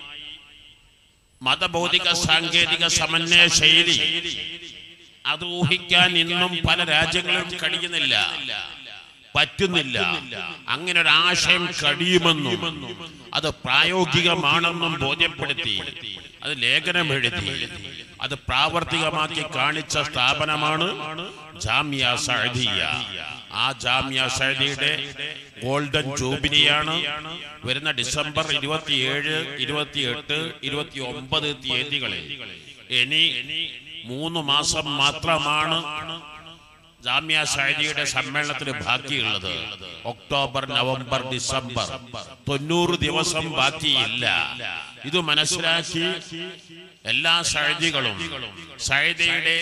മതബൗദ്ധിക സാങ്കേതിക സമന്വയ ശൈലി അത് ഊഹിക്കാൻ ഇന്നും പല രാജ്യങ്ങളിലും കഴിയുന്നില്ല പറ്റുന്നില്ല അങ്ങനെ ഒരു ആശയം കഴിയുമെന്നും അത് പ്രായോഗികമാണെന്നും ബോധ്യപ്പെടുത്തി അത് ലേഖനം എഴുതി അത് പ്രാവർത്തികമാക്കി കാണിച്ച സ്ഥാപനമാണ് ജാമ്യ സഅദിയ ആ ജാമ്യ സഅദിയുടെ ഗോൾഡൻ ജൂബിലിയാണ് വരുന്ന ഡിസംബർ ഇരുപത്തിയേഴ് ഇരുപത്തിയെട്ട് ഇരുപത്തി ഒമ്പത് തീയതികളിൽ ഇനി മൂന്ന് മാസം മാത്രമാണ് ജാമ്യ സാരിയുടെ സമ്മേളനത്തിന് ബാക്കിയുള്ളത് ഒക്ടോബർ നവംബർ ഡിസംബർ തൊണ്ണൂറ് ദിവസം ബാക്കിയില്ല ഇത് മനസ്സിലാക്കി എല്ലാ സഴുതികളും സഴുതിയുടെ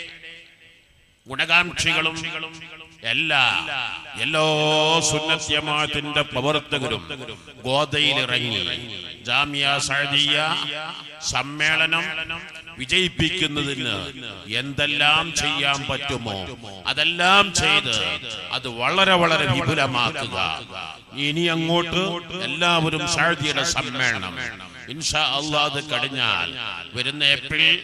ഗുണകാംക്ഷികളും എല്ലാ എല്ലാ സുന്നത്യമാത്തിന്റെ പ്രവർത്തകരും ഗോതയിലിറങ്ങി ജാമ്യ സഴുതിയ സമ്മേളനം വിജയിപ്പിക്കുന്നതിന് എന്തെല്ലാം ചെയ്യാൻ പറ്റുമോ അതെല്ലാം ചെയ്ത് അത് വളരെ വളരെ വിപുലമാക്കുക ഇനി അങ്ങോട്ട് എല്ലാവരും സാഴ്തിയുടെ സമ്മേളനം ഇൻഷാ അള്ളാഹ് കഴിഞ്ഞാൽ വരുന്ന ഏപ്രിൽ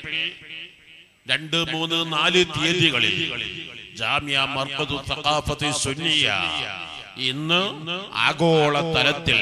രണ്ട് മൂന്ന് നാല് തീയതികളിൽ ജാമ്യ മർക്കതു തഖാഫത്തി സുന്നിയ ഇന്ന് ആഗോള തലത്തിൽ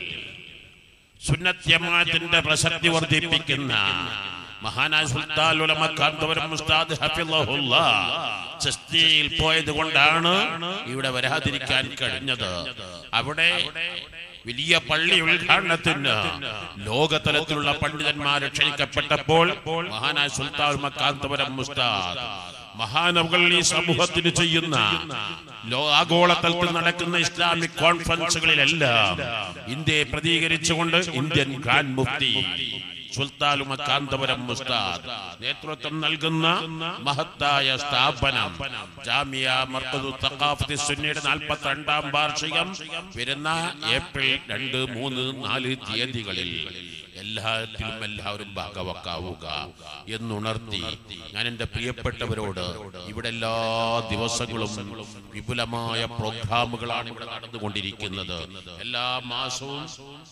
സുന്നത്യമാത്തിന്റെ പ്രസക്തി വർദ്ധിപ്പിക്കുന്ന മഹാനായ സുൽത്താൻ ഉലമ കാന്തപുരം ഉസ്താദ് ഹഫിളഹുല്ലാ ചസ്തിയിൽ പോയത് കൊണ്ടാണ് ഇവിടെ വരാതിരിക്കാൻ കഴിഞ്ഞത് അവിടെ വലിയ പള്ളി ഉദ്ഘാടനത്തിന് ലോകതലത്തിലുള്ള പണ്ഡിതന്മാർ ക്ഷണിക്കപ്പെട്ടപ്പോൾ മഹാനായ സുൽത്താൻ ഉലമ കാന്തപുരം ഉസ്താദ് മഹാനവകൾ ഈ സമൂഹത്തിന് ചെയ്യുന്ന ലോ- ആഗോളതലത്തിൽ നടക്കുന്ന ഇസ്ലാമിക് കോൺഫറൻസുകളിലെല്ലാം ഇന്ത്യയെ പ്രതികരിച്ചുകൊണ്ട് ഇന്ത്യൻ ഗ്രാൻഡ് മുഫ്തി സുൽത്താലുമ കാന്തപുരം മുസ്താദ് നേതൃത്വം നൽകുന്ന മഹത്തായ സ്ഥാപനം ജാമിയ മർക്കദു തഖാഫത്തി സുന്നിയുടെ നാൽപ്പത്തി രണ്ടാം വാർഷികം വരുന്ന ഏപ്രിൽ രണ്ട് മൂന്ന് നാല് തീയതികളിൽ എല്ലാത്തിലും എല്ലാവരും ഭാഗവക്കാവുക എന്നുണർത്തി ഞാൻ എൻ്റെ പ്രിയപ്പെട്ടവരോട് ഇവിടെ എല്ലാ ദിവസങ്ങളും വിപുലമായ പ്രോഗ്രാമുകളാണ് ഇവിടെ നടന്നുകൊണ്ടിരിക്കുന്നത് എല്ലാ മാസവും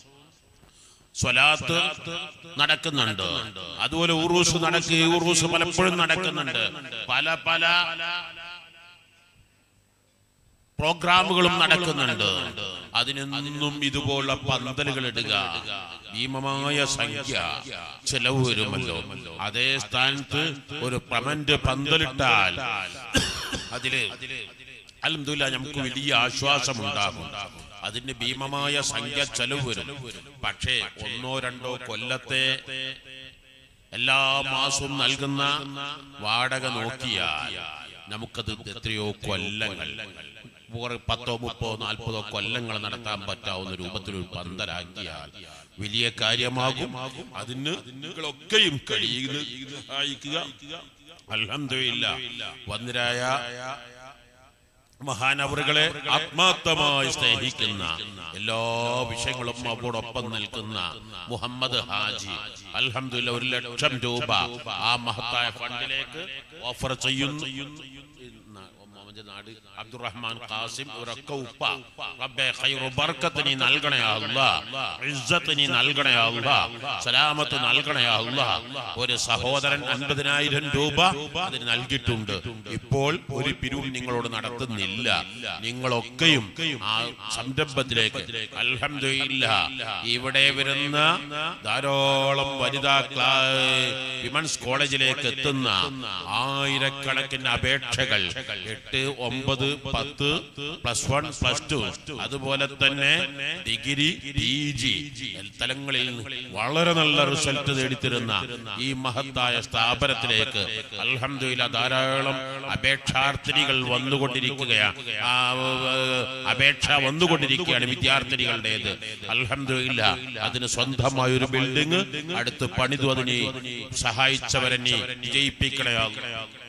സ്വലാത്ത് നടക്കുന്നുണ്ട് അതുപോലെ ഉറൂസ് നടക്കുക ഉറൂസ് പലപ്പോഴും നടക്കുന്നുണ്ട് പല പല പ്രോഗ്രാമുകളും നടക്കുന്നുണ്ട് അതിനൊന്നും ഇതുപോലുള്ള പന്തലുകൾ ഇടുക ഭീമമായ സംഖ്യ ചെലവ് വരുമല്ലോ അതേ സ്ഥാനത്ത് ഒരു പ്രമന്റ് പന്തലിട്ടാൽ അതില് അലംദുല്ല നമുക്ക് വലിയ ആശ്വാസമുണ്ടാകും അതിന് ഭീമമായ സംഖ്യ ചെലവ് വരും പക്ഷേ ഒന്നോ രണ്ടോ കൊല്ലത്തെ എല്ലാ മാസവും നൽകുന്ന വാടക നോക്കിയാൽ നമുക്കത് എത്രയോ കൊല്ലങ്ങൾ വേറെ പത്തോ മുപ്പതോ നാൽപ്പതോ കൊല്ലങ്ങൾ നടത്താൻ പറ്റാവുന്ന രൂപത്തിൽ ഒരു പന്തലാക്കിയാൽ വലിയ കാര്യമാകും അതിന് നിങ്ങളൊക്കെയും കഴിയുന്ന സഹായിക്കുക അൽഹംദുലില്ല വന്നിരായ മഹാനവറുകളെ ആത്മാർത്ഥമായി സ്നേഹിക്കുന്ന എല്ലാ വിഷയങ്ങളും അവരോടൊപ്പം നിൽക്കുന്ന മുഹമ്മദ് ഹാജി അൽഹംദുലില്ല ഒരു ലക്ഷം രൂപ ആ മഹത്തായ ഫണ്ടിലേക്ക് ഓഫർ ചെയ്യുന്നു മജ നാട് അബ്ദുറഹ്മാൻ ഖാസിം ഇവരൊക്കെ ഉപ്പ റബ്ബേ ഖൈറു ബർക്കത്ത് നീ നൽകണേ അല്ലാ ഇസ്സത്ത് നീ നൽകണേ അല്ലാ സലാമത്ത് നൽകണേ അല്ലാ ഒരു സഹോദരൻ അൻപതിനായിരം രൂപ അതിന് നൽകിയിട്ടുണ്ട് ഇപ്പോൾ ഒരു പിരിവും നിങ്ങളോട് നടത്തുന്നില്ല നിങ്ങളൊക്കെയും ആ സംരംഭത്തിലേക്ക് അൽഹംദുലില്ല ഇവിടെ വരുന്ന ധാരാളം വനിതാ ക്ലാ വിമൻസ് കോളേജിലേക്ക് എത്തുന്ന ആയിരക്കണക്കിന് അപേക്ഷകൾ എട്ട് ഒമ്പത് പത്ത് പ്ലസ് വൺ പ്ലസ് ടു അതുപോലെ തന്നെ ഡിഗ്രി പി ജി തലങ്ങളിൽ വളരെ നല്ല റിസൾട്ട് നേടിത്തരുന്ന ഈ മഹത്തായ സ്ഥാപനത്തിലേക്ക് അൽഹംദുലില്ല ധാരാളം അപേക്ഷാർത്ഥിനികൾ വന്നുകൊണ്ടിരിക്കുകയാണ് ആ, ഏർ, അപേക്ഷ വന്നുകൊണ്ടിരിക്കുകയാണ് വിദ്യാർത്ഥിനികളുടേത് അൽഹംദുലില്ല അതിന് സ്വന്തമായ ഒരു ബിൽഡിംഗ് അടുത്ത് പണിതു അതിനെ സഹായിച്ചവരെ നീ വിജയിപ്പിക്കണയാകും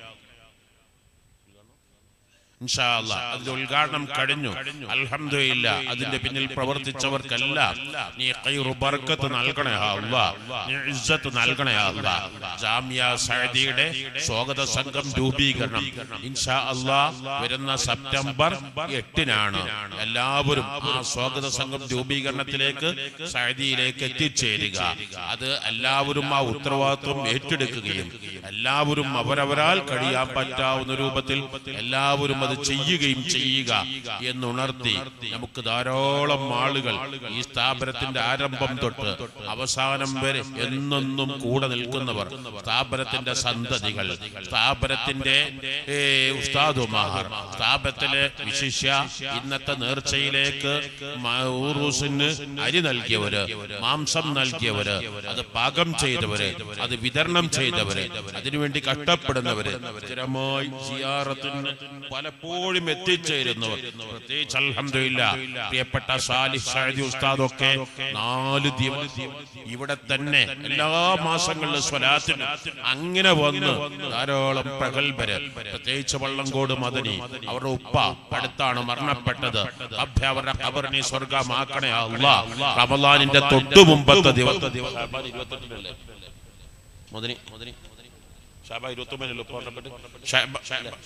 ഇൻഷാ അല്ലാ. അതിന്റെ ഉദ്ഘാടനം കഴിഞ്ഞു അൽഹംദുലില്ല അതിന്റെ പിന്നിൽ പ്രവർത്തിച്ചവർക്കെല്ലാം നീ ഖൈറു ബർക്കത്ത് നൽകണേ യാ അല്ലാ നീ ഇസ്സത്ത് നൽകണേ യാ അല്ലാ ജാമിയ സഅദിയുടെ സ്വാഗത സംഘം രൂപീകരണം ഇൻഷാ അല്ലാ വരുന്ന സെപ്റ്റംബർ എട്ടിനാണ് എല്ലാവരും ആ സ്വാഗത സംഘം രൂപീകരണത്തിലേക്ക് സഅദിയിലേക്ക് എത്തിച്ചേരുക അത് എല്ലാവരും ആ ഉത്തരവാദിത്വം ഏറ്റെടുക്കുകയും എല്ലാവരും അവരവരാൽ കഴിയാൻ പറ്റാവുന്ന രൂപത്തിൽ എല്ലാവരും അത് ചെയ്യുകയും ചെയ്യുക എന്നുണർത്തി നമുക്ക് ധാരാളം ആളുകൾ ഈ സ്ഥാപനത്തിന്റെ ആരംഭം തൊട്ട് അവസാനം വരെ എന്നെന്നും കൂടെ നിൽക്കുന്നവർ സ്ഥാപനത്തിന്റെ സന്തതികൾ സ്ഥാപനത്തിന്റെ ഏ, ഉസ്താദുമാർ സ്ഥാപനത്തിലെ വിശിഷ്യ ഇന്നത്തെ നേർച്ചയിലേക്ക് മ- ഊറൂസിന് അരി നൽകിയവര് മാംസം നൽകിയവര് അത് പാകം ചെയ്തവര് അത് വിതരണം ചെയ്തവര് അതിനുവേണ്ടി കഷ്ടപ്പെടുന്നവര് സ്ഥിരമായി സിയാറത്തിന് പലപ്പോഴും എത്തിച്ചേരുന്നവർ പ്രത്യേകിച്ച് അൽഹംദുലില്ല പ്രിയപ്പെട്ട സാലിഹ് സഅദി ഉസ്താദ് ഒക്കെ നാല് ദിവസം ഇവിടെ തന്നെ എല്ലാ മാസങ്ങളിലും സ്വലാത്തിന് അങ്ങനെ വന്ന് ധാരാളം പ്രഗത്ഭര് പ്രത്യേകിച്ച് വള്ളങ്കോട് മദനി അവരുടെ ഉപ്പ അടുത്താണ് മരണപ്പെട്ടത് റബ്ബേ അവരുടെ ഖബറിനെ സ്വർഗമാക്കണേ അല്ലാ റമദാനിന്റെ തൊട്ടു മുമ്പത്തെ ദിവസം ഷാബാൻ ഇരുപത്തെട്ടിനല്ലേ മദനി മദനി ഷാബാൻ ഇരുപത്തൊമ്പതിനല്ലോ ഉപ്പ മരണപ്പെട്ട് ഷാബ-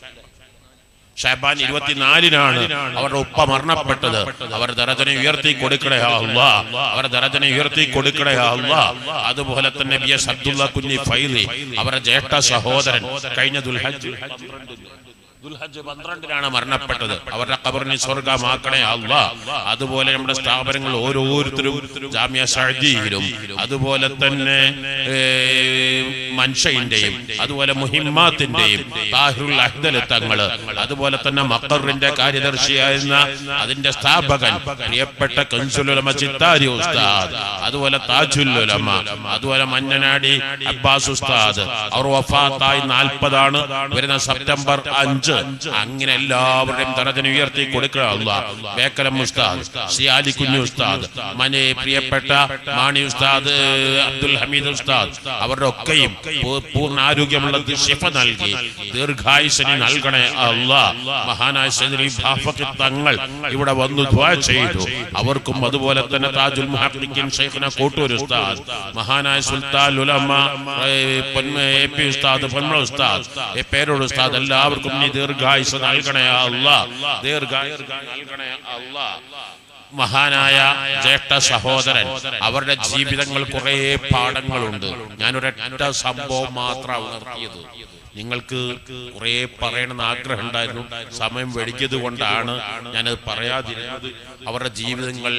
ഷാബാൻ ഇരുപത്തിനാലിനാണ് അവരുടെ ഉപ്പ മരണപ്പെട്ടത് അവർ ദറജനെ ഉയർത്തി കൊടുക്കണേ അല്ലാ അവർ ദറജനെ ഉയർത്തി കൊടുക്കണേ അല്ലാ അതുപോലെ തന്നെ ബി എസ് അബ്ദുള്ള കുഞ്ഞി ഫൈലി അവരുടെ ജ്യേഷ്ഠ സഹോദരൻ കഴിഞ്ഞ ദുൽഹജ് ദുൽഹജ്ജ് പന്ത്രണ്ടിനാണ് മരണപ്പെട്ടത് അവരുടെ ഖബറിനെ സ്വർഗമാക്കണേ അല്ല അതുപോലെ നമ്മുടെ സ്ഥാപനങ്ങൾ ഓരോരുത്തരും ജാമ്യ സഅദിയിലും അതുപോലെ തന്നെ ഏ, മൻഷയിന്റെയും അതുപോലെ മുഹിമ്മാത്തിന്റെയും താഹിറുൽ അഹ്ദൽ തങ്ങള് അതുപോലെ തന്നെ മക്കറിന്റെ കാര്യദർശിയായിരുന്ന അതിന്റെ സ്ഥാപകൻ പ്രിയപ്പെട്ട കൻസുലുലമ ചിത്താരി ഉസ്താദ് അതുപോലെ താജുല്ലുലമ അതുപോലെ മഞ്ഞനാടി അബ്ബാസ് ഉസ്താദ് അവർ വഫാത്തായി നാൽപ്പതാണ് വരുന്ന സെപ്റ്റംബർ അഞ്ച് അങ്ങനെ എല്ലാവരുടെയും തലത്തിന് ഉയർത്തി കൊടുക്കുക അല്ലാഹ്. ബേക്കലം ഉസ്താദ് സിയാലി കുഞ്ഞു ഉസ്താദ് മനെ പ്രിയപ്പെട്ട മാണി ഉസ്താദ് അബ്ദുൽ ഹമീദ് ഉസ്താദ് അവരുടെ ഒക്കെയും പൂ- പൂർണ്ണ ആരോഗ്യമുള്ള ശിഫ നൽകി ദീർഘായുസനി നൽകണേ അല്ലാ മഹാനായ സൈദി ബാഫഖി തങ്ങൾ ഇവിടെ വന്നു ദ്വാ ചെയ്തു അവർക്കും അതുപോലെ തന്നെ താജുൽ മുഹഖിഖിൻ ഷെയ്ഖിന കോട്ടൂർ ഉസ്താദ് മഹാനായ സുൽത്താൻ ഉലമ ഏ, പൊന്മ എ പി ഉസ്താദ് പൊന്മ ഉസ്താദ് എ പേരോട് ഉസ്താദ് എല്ലാവർക്കും നീ ദീർഘായുസ് നൽകണേ അല്ലാ ദീർഘായുസ് നൽകണേ അല്ലാ മഹാനായ ജ്യേഷ്ഠ സഹോദരൻ അവരുടെ ജീവിതങ്ങൾ കുറെ പാഠങ്ങളുണ്ട് ഞാനൊരൊറ്റ സംഭവം മാത്രമാണ് ഉണർത്തിയത് നിങ്ങൾക്ക് കുറെ പറയണമെന്ന് ആഗ്രഹം ഉണ്ടായിരുന്നു സമയം വെടിക്കത് കൊണ്ടാണ് ഞാനത് പറയാതിരുന്നത് അവരുടെ ജീവിതങ്ങൾ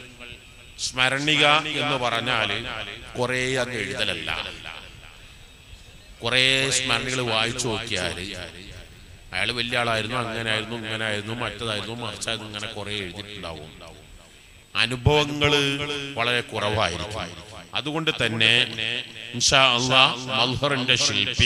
സ്മരണിക എന്ന് പറഞ്ഞാല് കുറെ അങ്ങ് എഴുതലല്ല കുറെ സ്മരണികൾ വായിച്ചു നോക്കിയാല് അയാൾ വലിയ ആളായിരുന്നു അങ്ങനെ ആയിരുന്നു ഇങ്ങനെ ആയിരുന്നു മറ്റതായിരുന്നു മറിച്ചായിരുന്നു ഇങ്ങനെ കുറെ എഴുതിയിട്ടുണ്ടാവും അനുഭവങ്ങള് വളരെ കുറവായിരിക്കും അതുകൊണ്ട് തന്നെ ഇൻഷാ അള്ളാ മൽഹറിന്റെ ശില്പി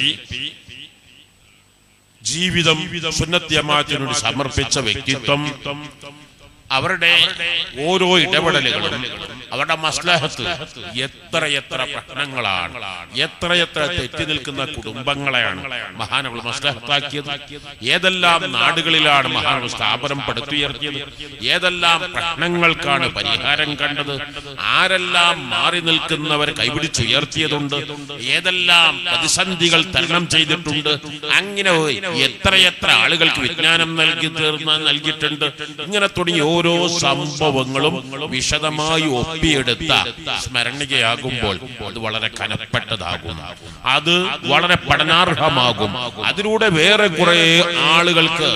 ജീവിതം സുന്നത്ത് ജമാഅത്തിനോട് സമർപ്പിച്ച വ്യക്തിത്വം അവരുടെ ഓരോ ഇടപെടലുകളും അവരുടെ മസ്ലഹത്ത് എത്ര എത്ര പ്രശ്നങ്ങളാണ് എത്ര എത്ര തെറ്റി നിൽക്കുന്ന കുടുംബങ്ങളെയാണ് മഹാനവൾ മസ്ലഹത്താക്കിയത് ഏതെല്ലാം നാടുകളിലാണ് മഹാനവൾ സ്ഥാപനം പടുത്തുയർത്തിയത് ഏതെല്ലാം പ്രശ്നങ്ങൾക്കാണ് പരിഹാരം കണ്ടത് ആരെല്ലാം മാറി നിൽക്കുന്നവർ കൈപിടിച്ചുയർത്തിയതുണ്ട് ഏതെല്ലാം പ്രതിസന്ധികൾ തരണം ചെയ്തിട്ടുണ്ട് അങ്ങനെ എത്രയെത്ര ആളുകൾക്ക് വിജ്ഞാനം നൽകി തീർന്ന നൽകിയിട്ടുണ്ട് ഇങ്ങനെ തുടങ്ങി ഓരോ സംഭവങ്ങളും വിശദമായി ഒപ്പിയെടുത്ത സ്മരണികയാകുമ്പോൾ അത് വളരെ കനപ്പെട്ടതാകും അത് വളരെ പഠനാർഹമാകും അതിലൂടെ വേറെ കുറെ ആളുകൾക്ക്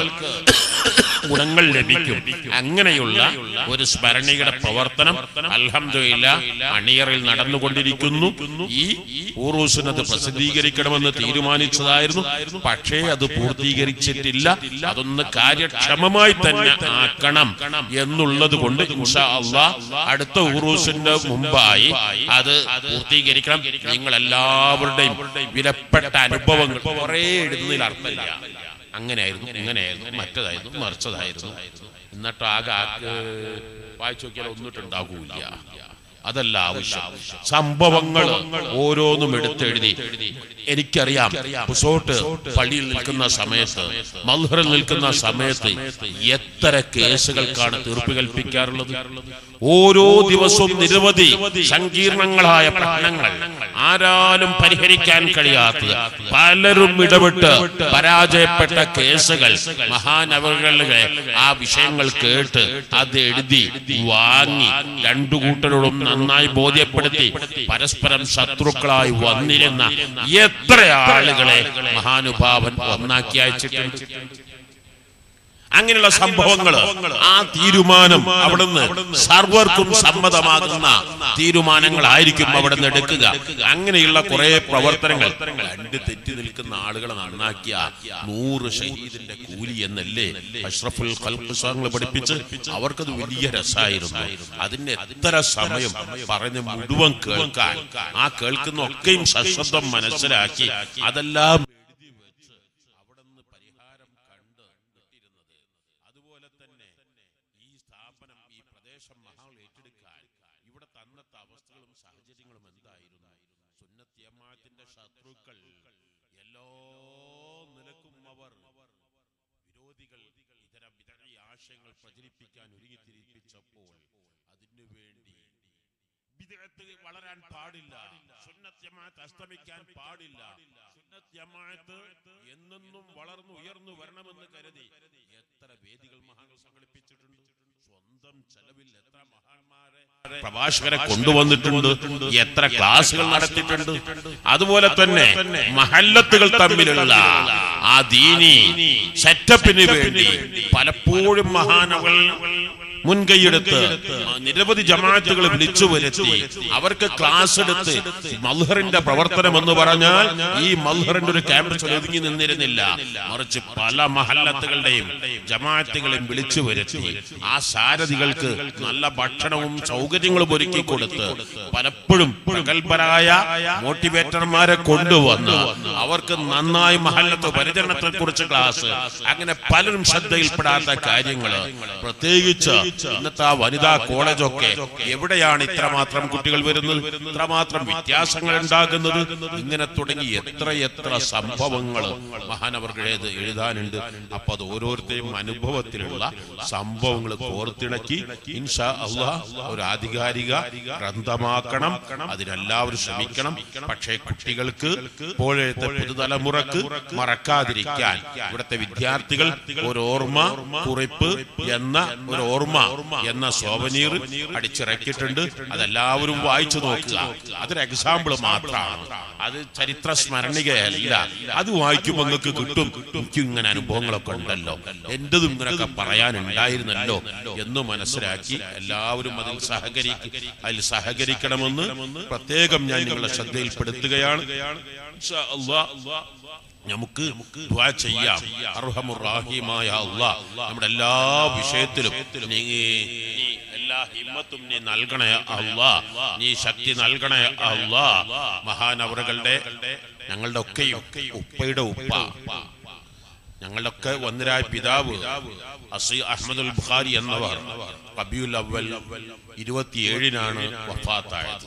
ഗുണങ്ങൾ ലഭിക്കും അങ്ങനെയുള്ള ഒരു സ്മരണികയുടെ പ്രവർത്തനം അൽഹംദുലില്ല അണിയറിൽ നടന്നുകൊണ്ടിരിക്കുന്നു ഈ ഊറൂസിനത് പ്രസിദ്ധീകരിക്കണമെന്ന് തീരുമാനിച്ചതായിരുന്നു പക്ഷേ അത് പൂർത്തീകരിച്ചിട്ടില്ല അതൊന്ന് കാര്യക്ഷമമായി തന്നെ ആക്കണം എന്നുള്ളത് കൊണ്ട് ഇൻഷാ അള്ളാ അടുത്ത ഊറൂസിന്റെ മുമ്പായി അത് പൂർത്തീകരിക്കണം നിങ്ങൾ എല്ലാവരുടെയും വിലപ്പെട്ട അനുഭവങ്ങൾ കുറെ എഴുതുന്നതിൽ അർത്ഥമില്ല അങ്ങനെയായിരുന്നു ഇങ്ങനെയായിരുന്നു മറ്റതായിരുന്നു മറിച്ചതായിരുന്നു എന്നിട്ട് ആകെ ആക്ക് വായിച്ചു നോക്കിയാൽ ഒന്നിട്ടുണ്ടാകൂല അതല്ല ആവശ്യം സംഭവങ്ങൾ ഓരോന്നും എടുത്തെഴുതി എനിക്കറിയാം പുസോട്ട് പള്ളിയിൽ നിൽക്കുന്ന സമയത്ത് മൽഹറിൽ നിൽക്കുന്ന സമയത്ത് എത്ര കേസുകൾക്കാണ് തീർപ്പ് കൽപ്പിക്കാറുള്ളത് ഓരോ ദിവസവും നിരവധി സങ്കീർണങ്ങളായ പ്രശ്നങ്ങൾ ആരാലും പരിഹരിക്കാൻ കഴിയാത്തത് പലരും ഇടപെട്ട് പരാജയപ്പെട്ട കേസുകൾ മഹാനവകളുടെ ആ വിഷയങ്ങൾ കേട്ട് അത് എഴുതി വാങ്ങി രണ്ടു കൂട്ടരോടും നന്നായി ബോധ്യപ്പെടുത്തി പരസ്പരം ശത്രുക്കളായി വന്നിരുന്ന എത്ര ആളുകളെ മഹാനുഭാവൻ ഒന്നാക്കി അയച്ചിട്ടുണ്ട് അങ്ങനെയുള്ള സംഭവങ്ങൾ ആ തീരുമാനം അവിടുന്ന് സർവർക്കും സമ്മതമാകുന്ന തീരുമാനങ്ങളായിരിക്കും അവിടുന്ന് എടുക്കുക അങ്ങനെയുള്ള കുറെ പ്രവർത്തനങ്ങൾ രണ്ട് തെറ്റി നിൽക്കുന്ന ആളുകളെ നന്നാക്കിയ നൂറ് ഷഹീദിന്റെ കൂലി എന്നല്ലേ അഷ്റഫുൽ ഖൽഖുസാങ്ങൾ പഠിപ്പിച്ച് അവർക്കത് വലിയ രസമായിരുന്നു അതിന് എത്ര സമയം പറഞ്ഞ് മുഴുവൻ കേൾക്കാൻ ആ കേൾക്കുന്ന ഒക്കെയും സശ്രദ്ധം മനസ്സിലാക്കി അതെല്ലാം എഴുതി വെച്ച് അവിടുന്ന് പരിഹാരം കണ്ട് കിട്ടിയിരുന്നത് അതുപോലെ തന്നെ ഈ സ്ഥാപനം ഈ പ്രദേശം മഹാൾ ഏറ്റെടുക്കാൻ ഇവിടെ തന്നത്തെ അവസ്ഥകളും സാഹചര്യങ്ങളും എന്തായിരുന്നു സുന്നത്തിയമ്മാത്തിന്റെ ശത്രുക്കൾ എല്ലാ നിലക്കും അവർ വിരോധികൾ ഇതര വിതഴി ആശയങ്ങൾ പ്രചരിപ്പിക്കാൻ ഒരുങ്ങിത്തിരിപ്പിച്ചപ്പോൾ അതിനു വേണ്ടി ബിദ്അത്ത് വളരാൻ പാടില്ല സുന്നത്ത് ജമാഅത്ത് അസ്തമിക്കാൻ പാടില്ല സുന്നത്ത് ജമാഅത്ത് എന്നെന്നും വളർന്നു ഉയർന്നു വരണമെന്ന് കരുതി എത്ര വേദികൾ മഹാങ്ങൾ സംഘടിപ്പിച്ചിട്ടുണ്ട് സ്വന്തം ചെലവിൽ എത്ര മഹാന്മാരെ പ്രഭാഷകരെ കൊണ്ടുവന്നിട്ടുണ്ട് എത്ര ക്ലാസുകൾ നടത്തിയിട്ടുണ്ട് അതുപോലെ തന്നെ മഹല്ലത്തുകൾ തമ്മിലുള്ള ആ ദീനി സെറ്റപ്പിന് വേണ്ടി പലപ്പോഴും മഹാനവൾ മുൻകൈയെടുത്ത് നിരവധി ജമാഅത്തുകൾ വിളിച്ചു വരുത്തി അവർക്ക് ക്ലാസ് എടുത്ത് മൽഹറിന്റെ പ്രവർത്തനം എന്ന് പറഞ്ഞാൽ ഈ മൽഹറിന്റെ ഒരു ക്യാമ്പസിൽ ഒതുങ്ങി നിന്നിരുന്നില്ല മറിച്ച് പല മഹല്ലത്തുകളുടെയും ജമാഅത്തുകളെയും വിളിച്ചു വരുത്തി ആ സാരഥികൾക്ക് നല്ല ഭക്ഷണവും സൗകര്യങ്ങളും ഒരുക്കി കൊടുത്ത് പലപ്പോഴും പ്രഗത്ഭരായ മോട്ടിവേറ്റർമാരെ കൊണ്ടുവന്ന് അവർക്ക് നന്നായി മഹല്ലത്ത് പരിചരണത്തെ കുറിച്ച് ക്ലാസ് അങ്ങനെ പലരും ശ്രദ്ധയിൽപ്പെടാത്ത കാര്യങ്ങൾ പ്രത്യേകിച്ച് ഇന്നത്തെ ആ വനിതാ കോളേജൊക്കെ എവിടെയാണ് ഇത്രമാത്രം കുട്ടികൾ വരുന്നത് ഇത്രമാത്രം വ്യത്യാസങ്ങൾ ഉണ്ടാകുന്നത് ഇങ്ങനെ തുടങ്ങി എത്ര എത്ര സംഭവങ്ങൾ മഹാനവർഗഴേത് എഴുതാനുണ്ട് അപ്പൊ അത് ഓരോരുത്തരും അനുഭവത്തിലുള്ള സംഭവങ്ങൾ കോർത്തിണക്കി ഇൻഷാ അള്ളാഹ് ഒരു ആധികാരിക ഗ്രന്ഥമാക്കണം അതിനെല്ലാവരും ശ്രമിക്കണം പക്ഷേ കുട്ടികൾക്ക് ഇപ്പോഴത്തെ പുതുതലമുറക്ക് മറക്കാതിരിക്കാൻ ഇവിടുത്തെ വിദ്യാർത്ഥികൾ ഒരു ഓർമ്മ കുറിപ്പ് എന്ന ഒരു ഓർമ്മ എന്ന സോവനീർ അടിച്ചിറക്കിയിട്ടുണ്ട് അതെല്ലാവരും വായിച്ചു നോക്കുക അതൊരു എക്സാമ്പിൾ മാത്രമാണ് അത് ചരിത്ര സ്മരണികയല്ല അത് വായിക്കുമ്പോൾ നിങ്ങൾക്ക് കിട്ടും എനിക്കും ഇങ്ങനെ അനുഭവങ്ങളൊക്കെ ഉണ്ടല്ലോ എന്റതും ഇങ്ങനെയൊക്കെ പറയാനുണ്ടായിരുന്നല്ലോ എന്ന് മനസ്സിലാക്കി എല്ലാവരും അതിൽ സഹകരിക്കും അതിൽ സഹകരിക്കണമെന്ന് പ്രത്യേകം ഞാൻ നിങ്ങളുടെ ശ്രദ്ധയിൽപ്പെടുത്തുകയാണ് ഇൻഷാ അല്ലാഹ് നമുക്ക് ദുആ ചെയ്യാം അർഹമുറാഹിമായ അള്ളാഹ് നമ്മുടെ എല്ലാ വിഷയത്തിലും നീ നീ എല്ലാ ഹിമ്മത്തും നീ നൽകണേ അള്ളാ നീ ശക്തി നൽകണേ അള്ളാ മഹാനവറുകളുടെ ഞങ്ങളുടെ ഒക്കെയും ഉപ്പയുടെ ഉപ്പ ഞങ്ങളുടെയൊക്കെ ഒന്നരായ പിതാവ് അസി അഹമ്മദുൽ ബുഖാരി എന്നവർ റബിയുൽ അവൽ ഇരുപത്തിയേഴിനാണ് വഫാത്തായത്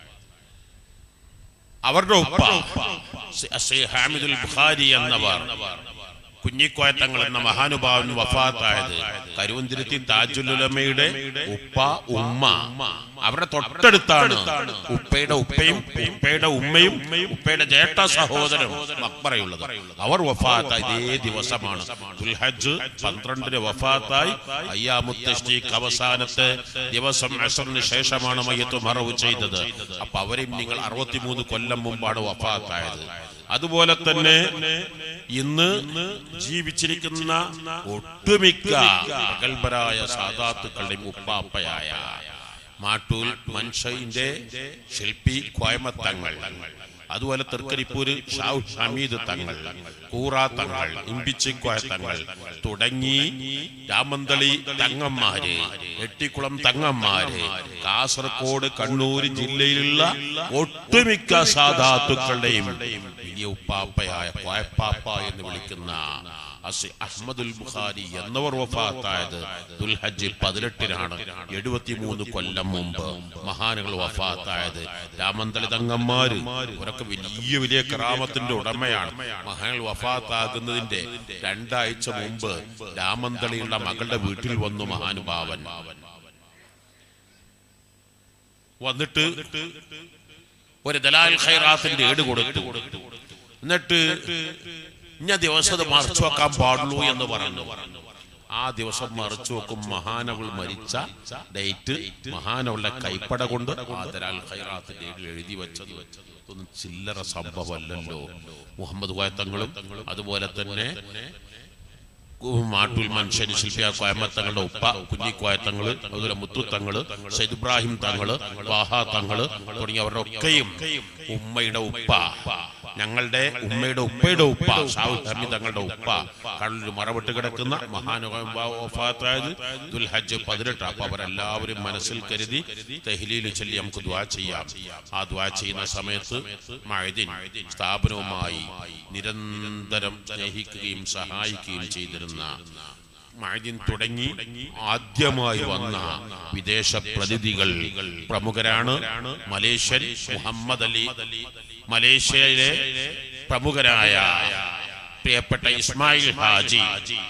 അവരുടെ ഉപ്പ സി- അസി ഹാമിദുൽ ബുഖാരി എന്നവർ കുഞ്ഞിക്കോയത്തങ്ങൾ എന്ന മഹാനുഭാവൻ വഫാത്തായത് കരുവന്തിരുത്തി താജുലുലമയുടെ ഉപ്പ ഉമ്മ അവരുടെ തൊട്ടടുത്താണ് ഉപ്പയുടെ ഉപ്പയും ഉപ്പയുടെ ഉമ്മയും ഉപ്പയുടെ ജേഷ്ഠ സഹോദരൻ മക്ബറയുള്ളത് അവർ വഫാത്ത ഇതേ ദിവസമാണ് ദുൽഹജ്ജ് പന്ത്രണ്ടിന് വഫാത്തായി അയ്യാമുത്തഷ്ടിക്ക് അവസാനത്തെ ദിവസം അസറിന് ശേഷമാണ് മയ്യത്ത് മറവ് ചെയ്തത് അപ്പൊ അവരെയും നിങ്ങൾ അറുപത്തിമൂന്ന് കൊല്ലം മുമ്പാണ് വഫാത്തായത് അതുപോലെ തന്നെ ഇന്ന് ജീവിച്ചിരിക്കുന്ന ഒട്ടുമിക്ക പ്രഗത്ഭരായ സാധാത്തുക്കളുടെയും ഉപ്പാപ്പയായ മാട്ടൂൽ മൻഷയിന്റെ ശില്പി കോയമത്തങ്ങൾ അതുപോലെ തൃക്കരിപ്പൂര് ഷാഹു ഹമീദ് തങ്ങൾ കൂറ തങ്ങൾ ഇമ്പിച്ചിക്കോയ തങ്ങൾ തുടങ്ങി രാമന്തളി തങ്ങന്മാര് എട്ടിക്കുളം തങ്ങന്മാര് കാസർഗോഡ് കണ്ണൂർ ജില്ലയിലുള്ള ഒട്ടുമിക്ക സാധാത്തുക്കളുടെയും വലിയ ഉപ്പാപ്പയായ കോയപ്പാപ്പ എന്ന് വിളിക്കുന്ന അസി അഹമ്മദുൽ ബുഖാരി എന്നവർ വഫാത്തായത് ദുൽഹജ്ജ് പതിനെട്ടിനാണ് എഴുപത്തിമൂന്ന് കൊല്ലം മുമ്പ് മഹാനുകൾ വഫാത്തായത് രാമന്തളി തങ്ങന്മാര് അവരൊക്കെ വലിയ വലിയ കറാമത്തിന്റെ ഉടമയാണ് മഹാനുകൾ വഫാത്താകുന്നതിന്റെ രണ്ടാഴ്ച മുമ്പ് രാമന്തളിയുള്ള മകളുടെ വീട്ടിൽ വന്നു മഹാനുഭാവൻ വന്നിട്ട് ഒരു ദലാൽ ഖൈറാത്തിന്റെ ഏട് കൊടുത്തു എന്നിട്ട് ഇന്ന ദിവസം അത് മറച്ചു വെക്കാൻ പാടുള്ളൂ എന്ന് പറഞ്ഞു ആ ദിവസം മറച്ചു വെക്കും മഹാനവൾ മരിച്ച ഡേറ്റ് മഹാനവളുടെ കൈപ്പട കൊണ്ട് ആ ദലാൽ ഖൈറാത്തിന്റെ ഏടിൽ എഴുതി വെച്ചത് ഒന്നും ചില്ലറ സംഭവമല്ലല്ലോ മുഹമ്മദ് കോയത്തങ്ങളും അതുപോലെ തന്നെ മാട്ടൂൽ മനുഷ്യന് ശില്പിയ കോയമ്മത്തങ്ങളുടെ ഉപ്പ കുഞ്ഞിക്കോയത്തങ്ങള് അതുപോലെ മുത്തുത്തങ്ങള് സൈദ് ഇബ്രാഹിം തങ്ങള് വാഹ തങ്ങള് തുടങ്ങിയവരുടെ ഒക്കെയും ഉമ്മയുടെ ഉപ്പ ഞങ്ങളുടെ ഉമ്മയുടെ ഉപ്പയുടെ ഉപ്പ ഷാഹുൽ ഹമീദ് തങ്ങളുടെ ഉപ്പ കടലിൽ മറവിട്ട് കിടക്കുന്ന മഹാനുഭാവത്തായത് ദുൽഹജ്ജ് പതിനെട്ട് അപ്പൊ അവരെല്ലാവരും മനസ്സിൽ കരുതി തെഹ്ലീൽ ചൊല്ലി നമുക്ക് ദ്വാ ചെയ്യാം ആ ദ്വാ ചെയ്യുന്ന സമയത്ത് മഴദിൻ സ്ഥാപനവുമായി നിരന്തരം സ്നേഹിക്കുകയും സഹായിക്കുകയും ചെയ്തിരുന്ന മഴദിൻ തുടങ്ങി ആദ്യമായി വന്ന വിദേശ പ്രതിനിധികൾ പ്രമുഖരാണ് മലേഷ്യൻ മുഹമ്മദ് അലി മലേഷ്യയിലെ പ്രമുഖരായ പ്രിയപ്പെട്ട ഇസ്മായിൽ ഹാജി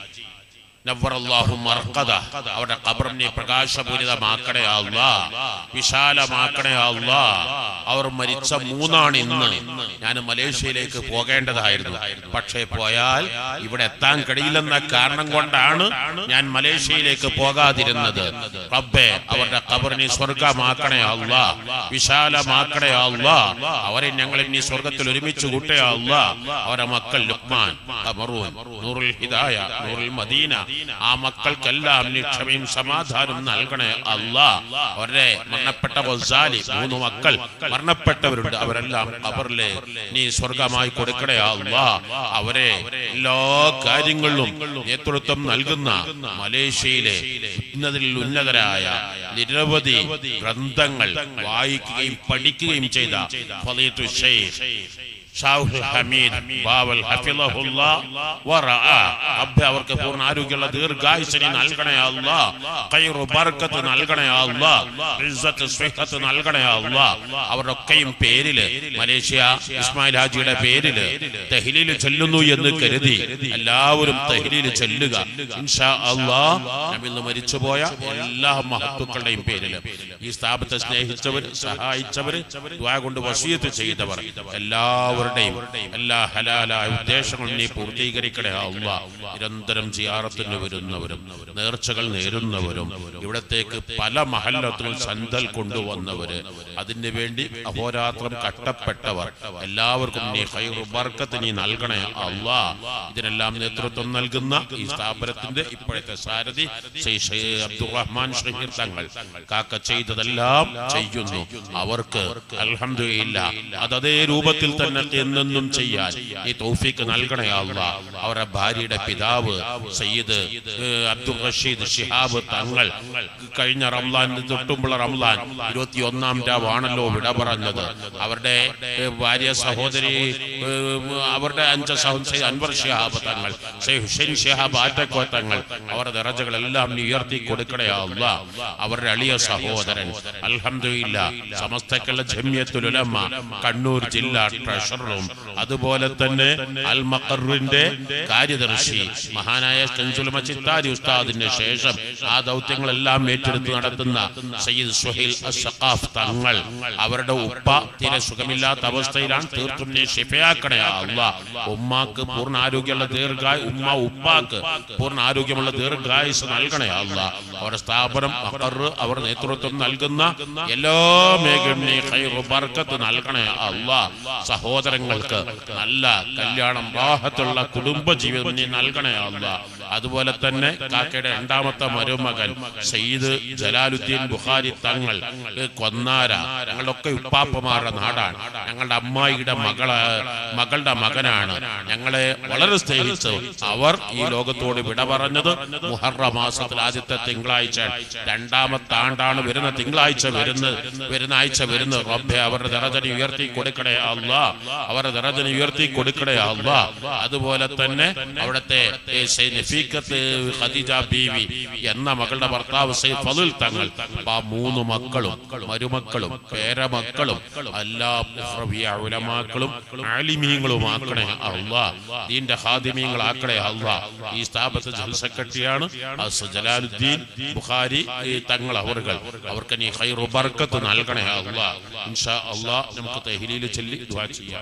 നവ്വറല്ലാഹു മർഖദ അവരുടെ ഖബറിനെ പ്രകാശപൂരിതമാക്കണേ അല്ലാ വിശാലമാക്കണേ അല്ലാ അവർ മരിച്ച മൂന്നാണ് ഇന്ന് ഞാൻ മലേഷ്യയിലേക്ക് പോകേണ്ടതായിരുന്നു പക്ഷേ പോയാൽ ഇവിടെ എത്താൻ കഴിയില്ലെന്ന കാരണം കൊണ്ടാണ് ഞാൻ മലേഷ്യയിലേക്ക് പോകാതിരുന്നത് റബ്ബേ അവരുടെ ഖബറിനെ സ്വർഗമാക്കണേ അല്ലാ വിശാലമാക്കണേ അല്ലാ അവരെ ഞങ്ങൾ ഇനി സ്വർഗത്തിൽ ഒരുമിച്ച് കൂട്ടേ അല്ലാ അവരുടെ മക്കൾ ലുക്മാൻ ഖമറൂൻ നൂറുൽ ഹിദായ നൂറുൽ മദീന ആ മക്കൾക്കെല്ലാം നീ ക്ഷമയും സമാധാനം നൽകണേ അല്ലാ അവരുടെ മരണപ്പെട്ട വസാലി മൂന്ന് മക്കൾ മരണപ്പെട്ടവരുണ്ട് അവരെല്ലാം അവരിലെ നീ സ്വർഗമായി കൊടുക്കണേ അല്ലാ അവരെ എല്ലാ കാര്യങ്ങളിലും നേതൃത്വം നൽകുന്ന മലേഷ്യയിലെ ഉന്നതിൽ ഉന്നതരായ നിരവധി ഗ്രന്ഥങ്ങൾ വായിക്കുകയും പഠിക്കുകയും ചെയ്ത ഫളീത്തു ഷെയ്ഖ് ഷാഹുൽ ഹമീദ് ബാവൽ ഹഫിളഹുല്ലാ വറഅ റബ്ബേ അവർക്ക് പൂർണ്ണ ആരോഗ്യമുള്ള ദീർഘായുസിനെ നൽകണേ അല്ലാ ഖൈറു ബർക്കത്ത് നൽകണേ അല്ലാ ഇസ്സത്ത് സ്വിഹത്ത് നൽകണേ അല്ലാ അവരുടെ ഒക്കെയും പേരില് മലേഷ്യ ഇസ്മായിൽ ഹാജിയുടെ പേരില് തഹ്ലീൽ ചൊല്ലുന്നു എന്ന് കരുതി എല്ലാവരും തഹ്ലീൽ ചൊല്ലുക ഇൻഷാ അല്ലാ നമ്മിൽ നിന്ന് മരിച്ചുപോയ എല്ലാ മഹത്തുക്കളുടെയും പേരില് ഈ സ്ഥാപനത്തെ സ്നേഹിച്ചവർ സഹായിച്ചവർ ദ്വാ കൊണ്ട് വസീയത്ത് ചെയ്തവർ എല്ലാവരുടെയും എല്ലാ ഹലാലായ ഉദ്ദേശങ്ങളും നീ പൂർത്തീകരിക്കണേ അല്ല നിരന്തരം ജിയാറത്തിന് വരുന്നവരും നേർച്ചകൾ നേരുന്നവരും ഇവിടത്തേക്ക് പല മഹല്ലത്തുകൾ സന്തൽ കൊണ്ടുവന്നവര് അതിന് വേണ്ടി അഹോരാത്രം കഷ്ടപ്പെട്ടവർ എല്ലാവർക്കും നീ ഹൈറു ബർക്കത്ത് നീ നൽകണേ അല്ലാ ഇതിനെല്ലാം നേതൃത്വം നൽകുന്ന ഈ സ്ഥാപനത്തിന്റെ ഇപ്പോഴത്തെ സാരഥി ശ്രീ ഷെയ് അബ്ദുറഹ്മാൻ ഷഹീർ തങ്ങൾ കാക്ക ചെയ്തതെല്ലാം ചെയ്യുന്നു അവർക്ക് അൽഹംദുലില്ല അത് അതേ രൂപത്തിൽ തന്നെ എന്നെന്നും ചെയ്യാൻ ഈ തൗഫീക്ക് നൽകണേ അല്ല അവരുടെ ഭാര്യയുടെ പിതാവ് സയ്യിദ് ഏഹ്, അബ്ദുൾ റഷീദ് ഷിഹാബ് തങ്ങൾ കഴിഞ്ഞ റംലാൻ തൊട്ടുമ്പുള്ള റംലാൻ ഇരുപത്തി ഒന്നാം രാവാണല്ലോ വിട പറഞ്ഞത് അവരുടെ ഏഹ്, ഭാര്യ സഹോദരി ഏഹ്, അവരുടെ അഞ്ച സഹോദരി അൻവർ ഷിഹാബ് തങ്ങൾ ഷെയ്ഖ് ഹുസൈൻ ഷിഹാബ് ആറ്റക്കോ തങ്ങൾ അവരുടെ ദറജകളെല്ലാം നീ ഉയർത്തി കൊടുക്കണേ അല്ല അവരുടെ അളിയ സഹോദരൻ അൽഹംദുലില്ല സമസ്തക്കുള്ള ജമ്യത്തുലുലമ കണ്ണൂർ ജില്ലാ ട്രഷററും അതുപോലെ തന്നെ അൽ മഖറിന്റെ കാര്യദർശി മഹാനായ കൻസുലമ ചിത്താരി ഉസ്താദിന് ശേഷം ആ ദൗത്യങ്ങളെല്ലാം ഏറ്റെടുത്ത് നടത്തുന്ന സയ്യിദ് സുഹൈൽ അസ്സഖാഫ് തങ്ങൾ അവരുടെ ഉപ്പ തീരെ സുഖമില്ലാത്ത അവസ്ഥയിലാണ് തീർത്തും നീ ഷിഫയാക്കണേ അല്ല ഉമ്മാക്ക് പൂർണ്ണ ആരോഗ്യമുള്ള ദീർഘായ ഉമ്മ ഉപ്പാക്ക് പൂർണ്ണ ആരോഗ്യമുള്ള ദീർഘായുസ് നൽകണേ അല്ല അവരുടെ സ്ഥാപനം മഖറ് അവർ നേതൃത്വം നൽകുന്ന എല്ലാ മേഖലയും നീ ഖൈറു ബർക്കത്ത് നൽകണേ അല്ല സഹോദരങ്ങൾക്ക് നല്ല കല്യാണം റാഹത്തുള്ള കുടുംബ ജീവിതം നീ നൽകണേ അല്ല അതുപോലെ തന്നെ കാക്കയുടെ രണ്ടാമത്തെ മരുമകൻ സയ്യിദ് ജലാലുദ്ദീൻ ബുഖാരി തങ്ങൾ ഏ, കൊന്നാര ഞങ്ങളൊക്കെ ഉപ്പാപ്പമാരുടെ നാടാണ് ഞങ്ങളുടെ അമ്മായിയുടെ മകള് മകളുടെ മകനാണ് ഞങ്ങളെ വളരെ സ്നേഹിച്ചു അവർ ഈ ലോകത്തോട് വിട പറഞ്ഞത് മുഹറ മാസത്തിൽ ആദ്യത്തെ തിങ്കളാഴ്ച രണ്ടാമത്തെ ആണ്ടാണ് വരുന്ന തിങ്കളാഴ്ച വരുന്ന വരുന്ന ആഴ്ച വരുന്ന റബ്ബെ അവരുടെ ദറജനെ ഉയർത്തി കൊടുക്കണേ അല്ല അവരുടെ ദറജനെ ഉയർത്തി കൊടുക്കണേ അല്ല അതുപോലെ തന്നെ അവിടുത്തെ ഏ, സയ്യിദ് നഫീഖത്ത് ഖദീജ ബീവി എന്ന മകളുടെ ഭർത്താവ് സയ്യിദ് ഫളുൽ തങ്ങൾ അപ്പൊ ആ മൂന്ന് മക്കളും മരുമക്കളും പേരമക്കളും എല്ലാ മുഹ്റവിയ ഉലമാക്കളും ആലിമീങ്ങളും ആക്കണേ അല്ലാ ദീന്റെ ഹാദിമീങ്ങളാക്കണേ അല്ലാ ഈ സ്ഥാപനത്തെ ജനറൽ സെക്രട്ടറിയാണ് അസ് ജലാലുദ്ദീൻ ബുഖാരി ഈ തങ്ങൾ അവർകൾ അവർക്ക് നീ ഖൈറു ബർക്കത്ത് നൽകണേ അല്ലാ ഇൻഷാ അല്ലാ നമുക്ക് തഹ്ലീൽ ചൊല്ലി ദുആ ചെയ്യാം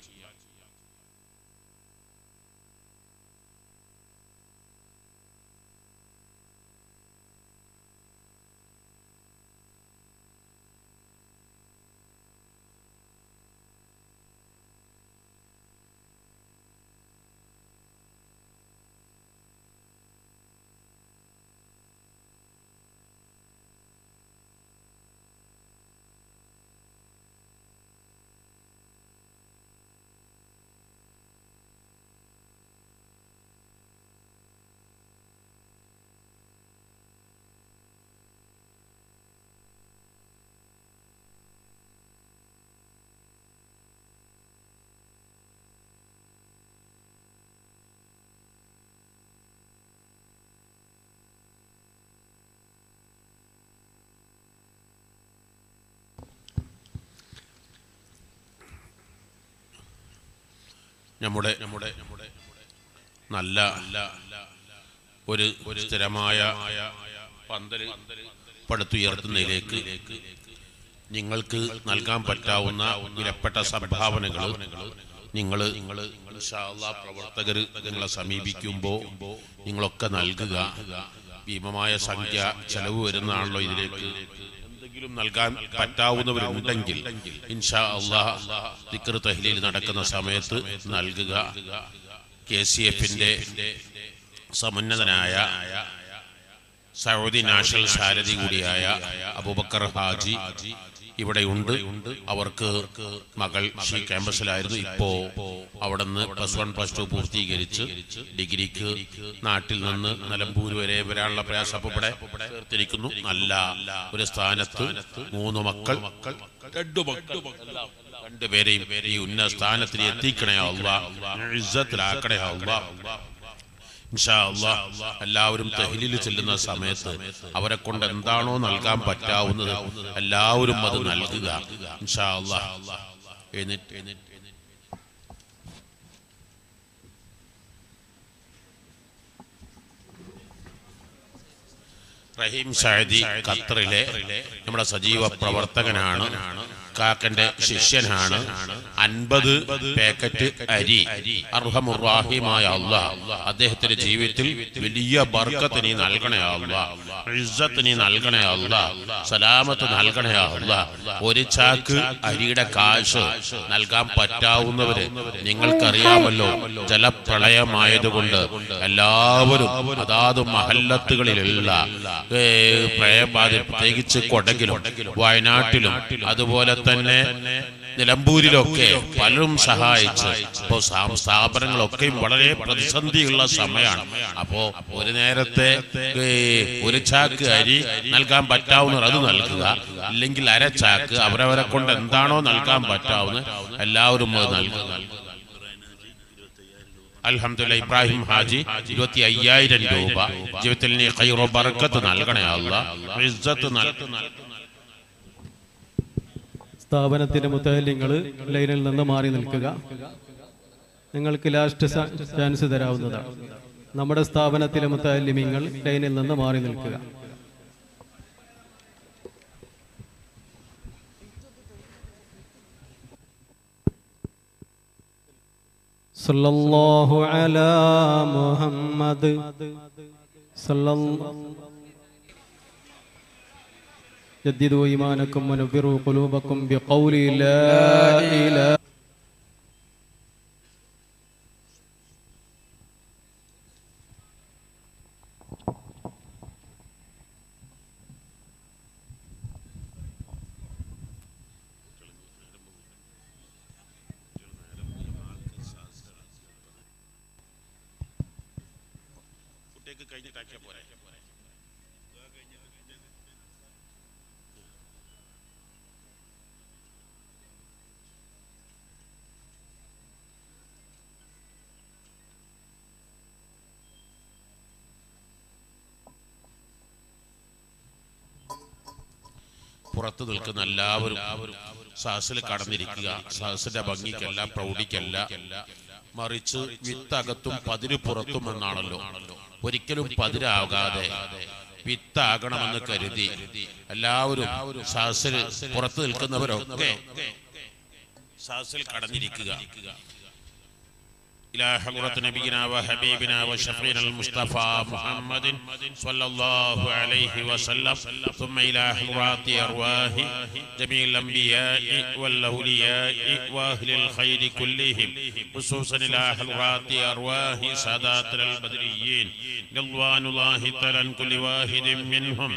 നമ്മുടെ നമ്മുടെ നമ്മുടെ നല്ല ഒരു ഒരു സ്ഥിരമായ പന്തൽ പടുത്തുയർത്തുന്നതിലേക്ക് നിങ്ങൾക്ക് നൽകാൻ പറ്റാവുന്ന വിലപ്പെട്ട സംഭാവനകൾ നിങ്ങൾ നിങ്ങൾ പ്രവർത്തകർ നിങ്ങളെ സമീപിക്കുമ്പോൾ നിങ്ങളൊക്കെ നൽകുക ഭീമമായ സംഖ്യ ചെലവ് വരുന്നതാണല്ലോ ഇതിലേക്ക് എന്തെങ്കിലും നൽകാൻ പറ്റാവുന്നവരുണ്ടെങ്കിൽ ഇൻഷാ അള്ളാഹ് ദിക്ർ തഹ്ലീൽ നടക്കുന്ന സമയത്ത് നൽകുക കെ സി എഫിന്റെ സമുന്നതനായ സൗദി നാഷണൽ സാരഥി കൂടിയായ അബൂബക്കർ ഹാജി ഇവിടെയുണ്ട് അവർക്ക് മകൾ ഷീ ക്യാമ്പസിലായിരുന്നു ഇപ്പോ അവിടുന്ന് പ്ലസ് വൺ പ്ലസ് ടു പൂർത്തീകരിച്ച് ഡിഗ്രിക്ക് നാട്ടിൽ നിന്ന് നിലമ്പൂർ വരെ വരാനുള്ള പ്രയാസം അപ്പൊ ഇവിടെ ചേർത്തിരിക്കുന്നു നല്ല ഒരു സ്ഥാനത്ത് മൂന്ന് മക്കൾ രണ്ടു മക്കൾ രണ്ടുപേരെയും ഈ ഉന്നത സ്ഥാനത്തിൽ എത്തിക്കണേ അല്ല ഇസ്സത്തിലാക്കണേ അല്ല ഇൻഷാ അല്ലാ എല്ലാവരും തഹ്ലീൽ ചെല്ലുന്ന സമയത്ത് അവരെ കൊണ്ട് എന്താണോ നൽകാൻ പറ്റാവുന്നത് എല്ലാവരും അത് നൽകുക ഇൻഷാ അല്ലാ എഴുന്നേറ്റ് എഴുന്നേറ്റ് റഹീം ഷാദി ഖത്തറിലെ നമ്മുടെ സജീവ പ്രവർത്തകനാണ് കാക്കന്റെ ശിഷ്യനാണ് അൻപത് പാക്കറ്റ് അരി അർഹമുറാഹിമായ അല്ല അദ്ദേഹത്തിന്റെ ജീവിതത്തിൽ വലിയ ബർക്കത്ത് നീ നൽകണേ അല്ല ഇസ്സത്ത് നീ നൽകണേ അല്ല സലാമത്ത് നൽകണേ അല്ല ഒരു ചാക്ക് അരിയുടെ കാശ് നൽകാൻ പറ്റാവുന്നവര് നിങ്ങൾക്കറിയാമല്ലോ ജലപ്രളയമായതുകൊണ്ട് എല്ലാവരും അതാത് മഹല്ലത്തുകളിലുള്ള ഏ, പ്രളയബാധ പ്രത്യേകിച്ച് കൊടകിലും വയനാട്ടിലും അതുപോലെ തന്നെ നിലമ്പൂരിലൊക്കെ പലരും സഹായിച്ച് ഇപ്പോ സ്ഥാ- സ്ഥാപനങ്ങളൊക്കെയും വളരെ പ്രതിസന്ധിയുള്ള സമയമാണ് അപ്പോ ഒരു നേരത്തെ ഏ, ഒരു ചാക്ക് അരി നൽകാൻ പറ്റാവുന്നവർ അത് നൽകുക ഇല്ലെങ്കിൽ അര ചാക്ക് അവരവരെ കൊണ്ട് എന്താണോ നൽകാൻ പറ്റാവുന്ന എല്ലാവരും അത് നൽകുക അൽഹംദുലില്ലാ ഇബ്രാഹിം ഹാജി ഇരുപത്തി അയ്യായിരം രൂപ ജീവിതത്തിൽ നീ ഖൈറോ ബർക്കത്ത് നൽകണേ അല്ല ഇസ്സത്ത് നൽകണേ സ്ഥാപനത്തിന്റെ മുത്തലിങ്ങൾ ലൈനിൽ നിന്ന് മാറി നിൽക്കുക നിങ്ങൾക്ക് ലാസ്റ്റ് സ- ചാൻസ് തരാവുന്നതാണ് നമ്മുടെ സ്ഥാപനത്തിലെ മുത്തലിമിങ്ങൾ ലൈനിൽ നിന്ന് മാറി നിൽക്കുക സല്ലല്ലാഹു അലാ മുഹമ്മദ് സല്ലല്ലാഹു جددوا إيمانكم ونبروا قلوبكم بقول لا إله പുറത്തു നിൽക്കുന്ന എല്ലാവരും സഹസിൽ കടന്നിരിക്കുക സഹസിന്റെ ഭംഗിക്കല്ല പ്രൗഢിക്കല്ല മറിച്ച് വിത്തകത്തും പതിര് പുറത്തും എന്നാണല്ലോ ഒരിക്കലും പതിരാകാതെ വിത്താകണമെന്ന് കരുതി എല്ലാവരും സഹസിൽ പുറത്തു നിൽക്കുന്നവരൊക്കെ സഹസിൽ കടന്നിരിക്കുക إلى حضرة نبينا وحبيبنا وشفينا المصطفى محمد صلى الله عليه وسلم ثم إلى حضرات أرواح جميع الأنبياء والأولياء وأهل الخير كلهم خصوصا إلى حضرات أرواح ساداتنا البدريين رضوان الله تعالى عن كل واحد منهم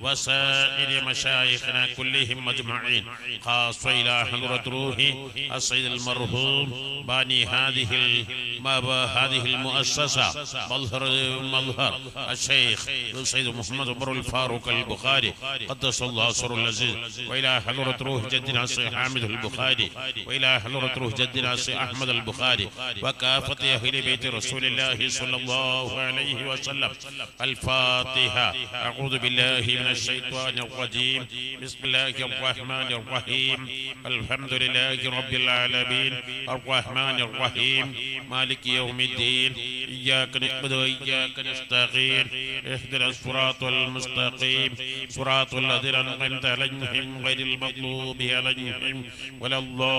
وسائر مشايخنا كلهم أجمعين خاصة إلى حضرة روحي السيد المرحوم باني هذه ما هذه المؤسسة مظهر مظهر الشيخ السيد محمد عمر الفاروق البخاري قدس الله سر العزيز وإلى حضرة روح جدنا الشيخ حامد البخاري وإلى حضرة روح جدنا الشيخ أحمد البخاري وكافة أهل بيت رسول الله صلى الله عليه وسلم الفاتحة أعوذ بالله من الشيطان الرجيم بسم الله الرحمن الرحيم الحمد لله رب العالمين الرحمن الرحيم مالك يوم الدين إياك نعبد وإياك نستعين اهدنا الصراط المستقيم صراط الذين أنعمت عليهم غير المغضوب عليهم ولا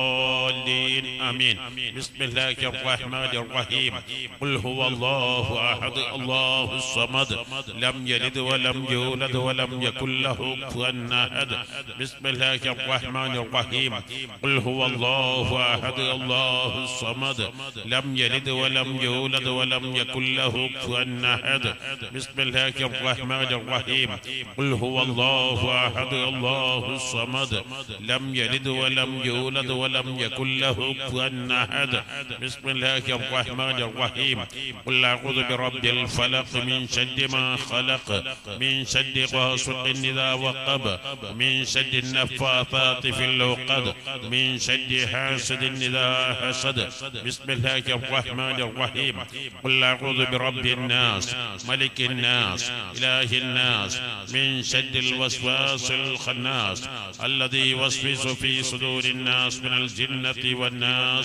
الضالين آمين بسم الله الرحمن الرحيم قل هو الله أحد الله الصمد لم يلد ولم يولد ولم يكن له كفوا أحد بسم الله الرحمن الرحيم قل هو الله أحد الله الصمد لم يلد ولم يولد ولم يكن له كفوا أحد بسم الله الرحمن الرحيم قل هو الله أحد الله الصمد لم يلد ولم يولد ولم يكن له كفوا أحد بسم الله الرحمن الرحيم قل أعوذ برب الفلق من شد ما خلق من شد غاسق إذا وقب من شد النفاثات في العقد من شد حاسد إذا حسد بسم الله الرحمن الرحيم قل أعوذ برب الناس ملك الناس إله الناس من شد الوسواس الخناس الذي يوسوس في صدور الناس من الجنة والناس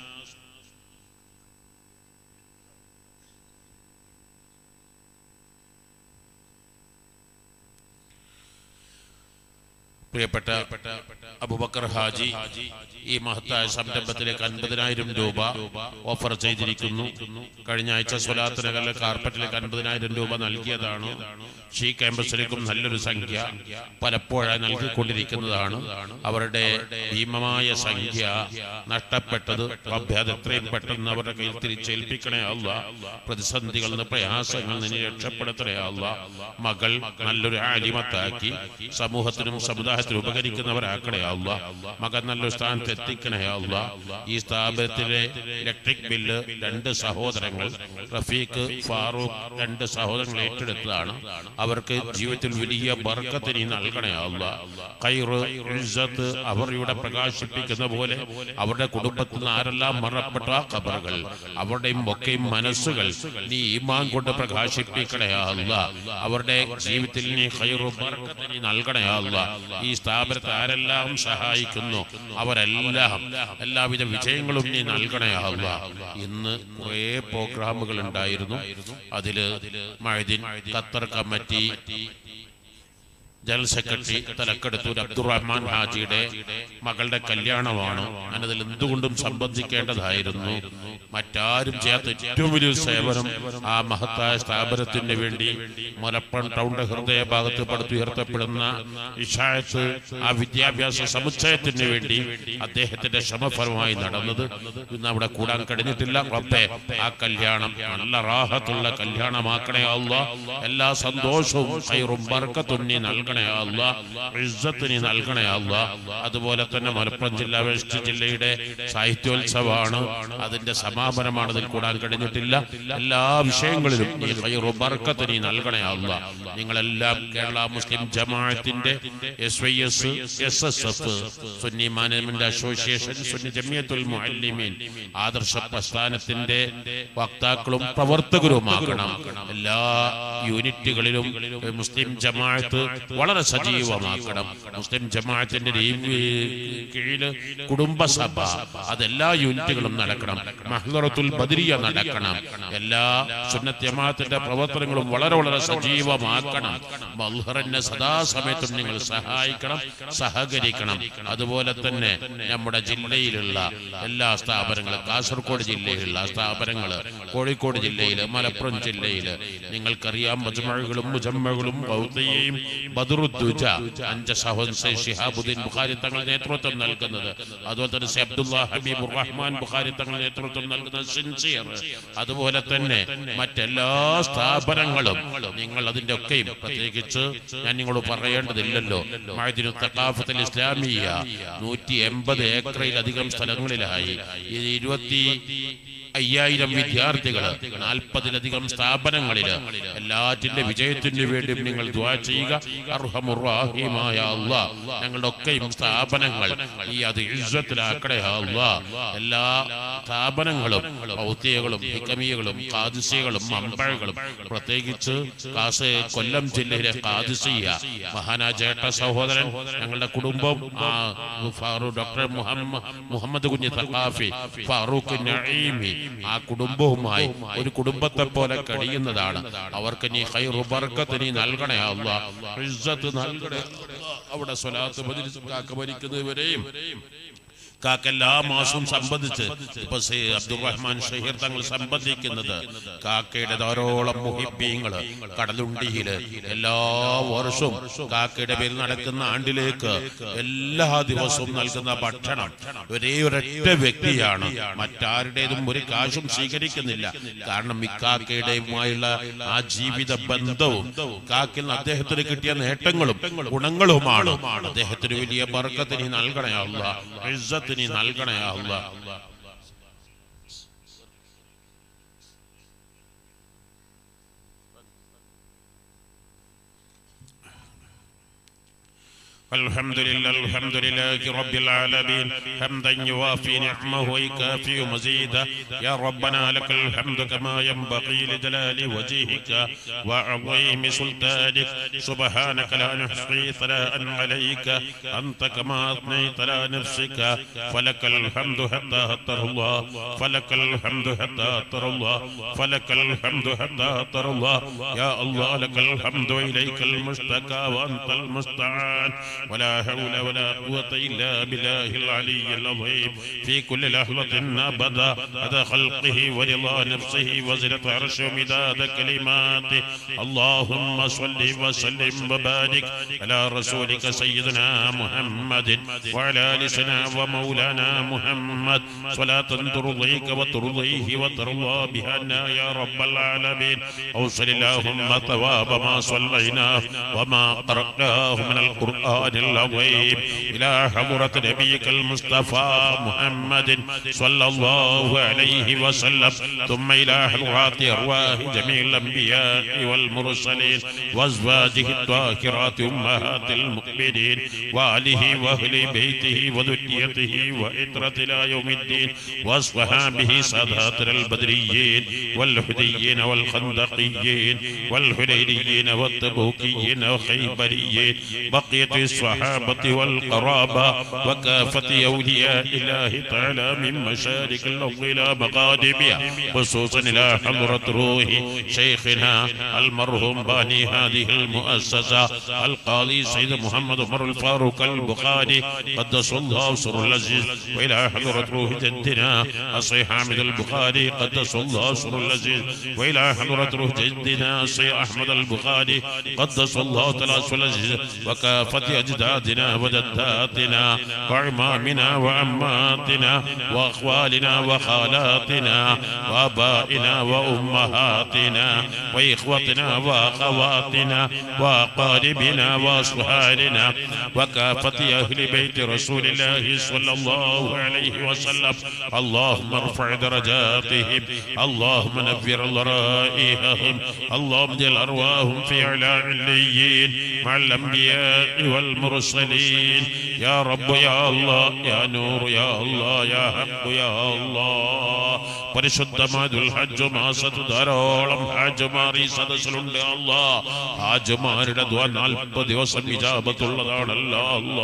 പ്രിയപ്പെട്ട അബുബക്കർ ഹാജി ഈ മഹത്തായ സംരംഭത്തിലേക്ക് അൻപതിനായിരം രൂപ ഓഫർ ചെയ്തിരിക്കുന്നു കഴിഞ്ഞ ആഴ്ച സ്വലാത്തിനകലെ കാർപ്പറ്റിലേക്ക് അൻപതിനായിരം രൂപ നൽകിയതാണ് ഷീ ക്യാമ്പസിലേക്കും നല്ലൊരു സംഖ്യ പലപ്പോഴായി നൽകിക്കൊണ്ടിരിക്കുന്നതാണ് അവരുടെ ഭീമമായ സംഖ്യ നഷ്ടപ്പെട്ടത് റബ്ബേ അത് എത്രയും പെട്ടെന്ന് അവരുടെ കയ്യിൽ തിരിച്ചേൽപ്പിക്കണേ അല്ല പ്രതിസന്ധികളിൽ നിന്ന് പ്രയാസങ്ങളിൽ നിന്ന് രക്ഷപ്പെടുത്തണേ അല്ല മകൾ നല്ലൊരു ആലിമത്താക്കി സമൂഹത്തിനും സമുദായ സമുദായത്തിൽ ഉപകരിക്കുന്നവരാക്കണേ അല്ല മകൻ നല്ലൊരു സ്ഥാനത്ത് എത്തിക്കണേ അല്ല ഈ സ്ഥാപനത്തിലെ ഇലക്ട്രിക് ബില്ല് രണ്ട് സഹോദരങ്ങൾ റഫീഖ് ഫാറൂഖ് രണ്ട് സഹോദരങ്ങൾ ഏറ്റെടുത്തതാണ് അവർക്ക് ജീവിതത്തിൽ വലിയ ബർക്കത്ത് നീ നൽകണേ അല്ല കൈറ് ഇസ്സത്ത് അവർ ഇവിടെ പ്രകാശിപ്പിക്കുന്ന പോലെ അവരുടെ കുടുംബത്തിൽ നിന്ന് ആരെല്ലാം മറപ്പെട്ട ആ ഖബറുകൾ അവരുടെയും ഒക്കെയും മനസ്സുകൾ നീ ഈമാൻ കൊണ്ട് പ്രകാശിപ്പിക്കണേ അല്ല അവരുടെ ജീവിതത്തിൽ നീ ഖൈറു ബർക്കത്ത് നീ നൽകണേ അല്ല ഈ സ്ഥാപനത്തെ ആരെല്ലാം സഹായിക്കുന്നു അവരെല്ലാം എല്ലാവിധ വിജയങ്ങളും നീ നൽകണേ അല്ല ഇന്ന് കുറേ പ്രോഗ്രാമുകൾ ഉണ്ടായിരുന്നു അതില് മഴദിൻ Qatar committee general secretary Thalakkaduthur Abdurahman ഹാജിയുടെ മകളുടെ കല്യാണമാണ് ഞാനതിൽ എന്തുകൊണ്ടും സംബന്ധിക്കേണ്ടതായിരുന്നു മറ്റാരും ചെയ്യാത്ത ഏറ്റവും വലിയ സേവനം ആ മഹത്തായ സ്ഥാപനത്തിന് വേണ്ടി മലപ്പുറം ടൗണിന്റെ ഹൃദയഭാഗത്ത് പടുത്തുയർത്തപ്പെടുന്ന ഇഷായത്ത് ആ വിദ്യാഭ്യാസ സമുച്ചയത്തിന് വേണ്ടി അദ്ദേഹത്തിന്റെ ശ്രമഫലമായി നടന്നത് ഇന്ന് അവിടെ കൂടാൻ കഴിഞ്ഞിട്ടില്ല റബ്ബേ ആ കല്യാണം നല്ല റാഹത്തുള്ള കല്യാണമാക്കണേ അല്ല എല്ലാ സന്തോഷവും ഹൈറും ബർക്കത്തും നീ നൽകണേ അല്ല ഇസ്സത്ത് നീ നൽകണേ അല്ല അതുപോലെ തന്നെ മലപ്പുറം ജില്ലാ വെസ്റ്റ് ജില്ലയുടെ സാഹിത്യോത്സവമാണ് അതിന്റെ സമാപനമാണ് അതിൽ കൂടാൻ കഴിഞ്ഞിട്ടില്ല എല്ലാ വിഷയങ്ങളിലും നീ ഹൈറും ബർക്കത്ത് നീ നൽകണേ അല്ല നിങ്ങളെല്ലാം കേരള മുസ്ലിം ജമാഅത്തിന്റെ S Y S S S F Sunni management association Sunni Jamiyyathul Muallimeen ആദർശ പ്രസ്ഥാനത്തിന്റെ വക്താക്കളും പ്രവർത്തകരുമാകണം എല്ലാ യൂണിറ്റുകളിലും മുസ്ലിം ജമാഅത്ത് വളരെ സജീവമാക്കണം മുസ്ലിം ജമാഅത്തിന്റെ കീഴില് കുടുംബസഭ അതെല്ലാ യൂണിറ്റുകളും നടക്കണം മഹ്ലറത്തുൽ ബദരിയ നടക്കണം എല്ലാ സുന്നത്ത് ജമാഅത്തിന്റെ പ്രവർത്തനങ്ങളും വളരെ വളരെ സജീവമാക്കണം മൽഹറിനെ സദാസമയത്തും നിങ്ങൾ സഹായിക്കണം സഹകരിക്കണം അതുപോലെ തന്നെ നമ്മുടെ ജില്ലയിലുള്ള എല്ലാ സ്ഥാപനങ്ങളും കാസർഗോഡ് ജില്ലയിലുള്ള സ്ഥാപനങ്ങൾ കോഴിക്കോട് ജില്ലയിൽ മലപ്പുറം ജില്ലയിൽ നിങ്ങൾക്കറിയാം മജുമഴകളും മുജമ്മകളും ബൗദ്ധയെയും ബദറുദ്ദുജ അഞ്ച് സഹോദരൻ ഷിഹാബുദ്ദീൻ ബുഖാരി തങ്ങൾ നേതൃത്വം നൽകുന്നത് അതുപോലെ തന്നെ സി അബ്ദുള്ള ഹബീബ് റഹ്മാൻ ബുഖാരി തങ്ങൾ നേതൃത്വം നൽകുന്ന സിൻസിയർ അതുപോലെ തന്നെ മറ്റെല്ലാ സ്ഥാപനങ്ങളും നിങ്ങൾ അതിന്റെ ഒക്കെയും പ്രത്യേകിച്ച് ഞാൻ നിങ്ങളോട് പറയേണ്ടതില്ലല്ലോ മഴദിനു തക്കാഫത്തിൽ ഇസ്ലാമിയ നൂറ്റി എൺപത് ഏക്കറിലധികം സ്ഥലങ്ങളിലായി ഈ ഇരുപത്തി അയ്യായിരം വിദ്യാർത്ഥികൾ നാൽപ്പതിലധികം സ്ഥാപനങ്ങളിൽ എല്ലാറ്റിന്റെ വിജയത്തിന് വേണ്ടി നിങ്ങൾ ദ്വാ ചെയ്യുക അർഹമുറാഹിമായ അള്ളാ ഞങ്ങളുടെ ഒക്കെയും സ്ഥാപനങ്ങൾ ഈ അത് ഇസ്സത്തിലാക്കണേ അള്ളാ എല്ലാ സ്ഥാപനങ്ങളും ഔദ്യകളും ഹിക്കമിയകളും കാദിസിയകളും അമ്പഴകളും പ്രത്യേകിച്ച് കാസ് കൊല്ലം ജില്ലയിലെ കാദിസിയ മഹാനാ ജേട്ട സഹോദരൻ ഞങ്ങളുടെ കുടുംബം ആ ഫാറൂഖ് ഡോക്ടർ മുഹമ്മദ് മുഹമ്മദ് കുഞ്ഞ് തക്കാഫി ഫാറൂഖ് നഈമി ആ കുടുംബവുമായി ഒരു കുടുംബത്തെ പോലെ കഴിയുന്നതാണ് അവർക്ക് നീ ഖൈറു ബർക്കത്ത് നീ നൽകണേ അല്ലാ ഇസ്സത്ത് നൽകണേ അല്ലാ. അവിടെ സ്വലാത്ത് മജ്ലിസ് കാക്ക ഭരിക്കുന്നവരെയും കാക്ക എല്ലാ മാസവും സംബന്ധിച്ച് ഇപ്പൊ സി അബ്ദുറഹ്മാൻ ഷഹീർ തങ്ങൾ സംബന്ധിക്കുന്നത് കാക്കയുടെ ധാരോളം മുഹിബീങ്ങള് കടലുണ്ടിയില് എല്ലാ വർഷവും കാക്കയുടെ പേരിൽ നടക്കുന്ന ആണ്ടിലേക്ക് എല്ലാ ദിവസവും നൽകുന്ന ഭക്ഷണം ഒരേ ഒരൊറ്റ വ്യക്തിയാണ് മറ്റാരുടേതും ഒരു കാശും സ്വീകരിക്കുന്നില്ല കാരണം ഇക്കാക്കയുടെയുമായുള്ള ആ ജീവിത ബന്ധവും കാക്കിൽ നിന്ന് അദ്ദേഹത്തിന് കിട്ടിയ നേട്ടങ്ങളും ഗുണങ്ങളുമാണ് അദ്ദേഹത്തിന് വലിയ ബർക്കത്തിന് നൽകണേ അല്ല ഇസ്സത്തിന് നൽകണേ അല്ല الحمد لله الحمد لله رب العالمين حمدا يوافي نعمه ويكافئ مزيدا يا ربنا لك الحمد كما ينبغي لجلال وجهك وعظيم سلطانك سبحانك لا نحصي ثناء عليك أنت كما أثنيت على نفسك فلك الحمد حتى أطر الله فلك الحمد حتى أطر الله فلك الحمد حتى أطر الله يا الله لك الحمد وإليك المشتكى وأنت المستعان ولا حول ولا قوة إلا بالله العلي العظيم في كل لحظة أبدا هذا خلقه ورضا نفسه وزنة عرشه ومداد كلماته اللهم صل وسلم وبارك على رسولك سيدنا محمد وعلى آل سيدنا ومولانا محمد صلاة ترضيك وترضيه وترضى بها عنا يا رب العالمين أوصل اللهم ثواب ما صليناه وما قرأناه من القرآن والفرقان العظيم إلى حضرة نبيك المصطفى محمد صلى الله عليه وسلم ثم إلى حضرات أرواح جميع الأنبياء والمرسلين وأزواجه الطاهرات أمهات المؤمنين وآله وأهل بيته وذريته وإطرة إلى يوم الدين وأصحابه سادات البدريين والهديين والخندقيين والحليليين والتبوكيين والخيبريين بقية الصحابة والقرابة وكافة أولياء الله تعالى من مشارق الأرض إلى مغاربها خصوصا إلى حضرة روح شيخنا المرحوم باني هذه المؤسسة القاضي سيد محمد عمر الفاروق البخاري قدس الله سر العزيز وإلى حضرة روح جدنا الصي حامد البخاري قدس الله سر العزيز وإلى حضرة روح جدنا الصي أحمد البخاري قدس الله تعالى سر العزيز وكافة أجدادنا وجداتنا وعمامنا وعماتنا وأخوالنا وخالاتنا وآبائنا وأمهاتنا وإخوتنا وأخواتنا وأقاربنا وأصهارنا وكافة أهل بيت رسول الله صلى الله عليه وسلم اللهم ارفع درجاتهم اللهم نفر رائهم اللهم اجعل أرواحهم في أعلى عليين مع الأنبياء والمرسلين يا رب يا الله يا نور يا الله يا حق يا الله പരിശുദ്ധമാതുൽ ഹജ്ജ് മാസത്ത് ധാരാളം ഹാജുമാർ ഈ സദസ്സിലുണ്ട് അല്ലാ ഹാജുമാരുടെ ദ്വാ നാൽപ്പത് ദിവസം വിജാപത്തുള്ളതാണല്ലോ അല്ലാ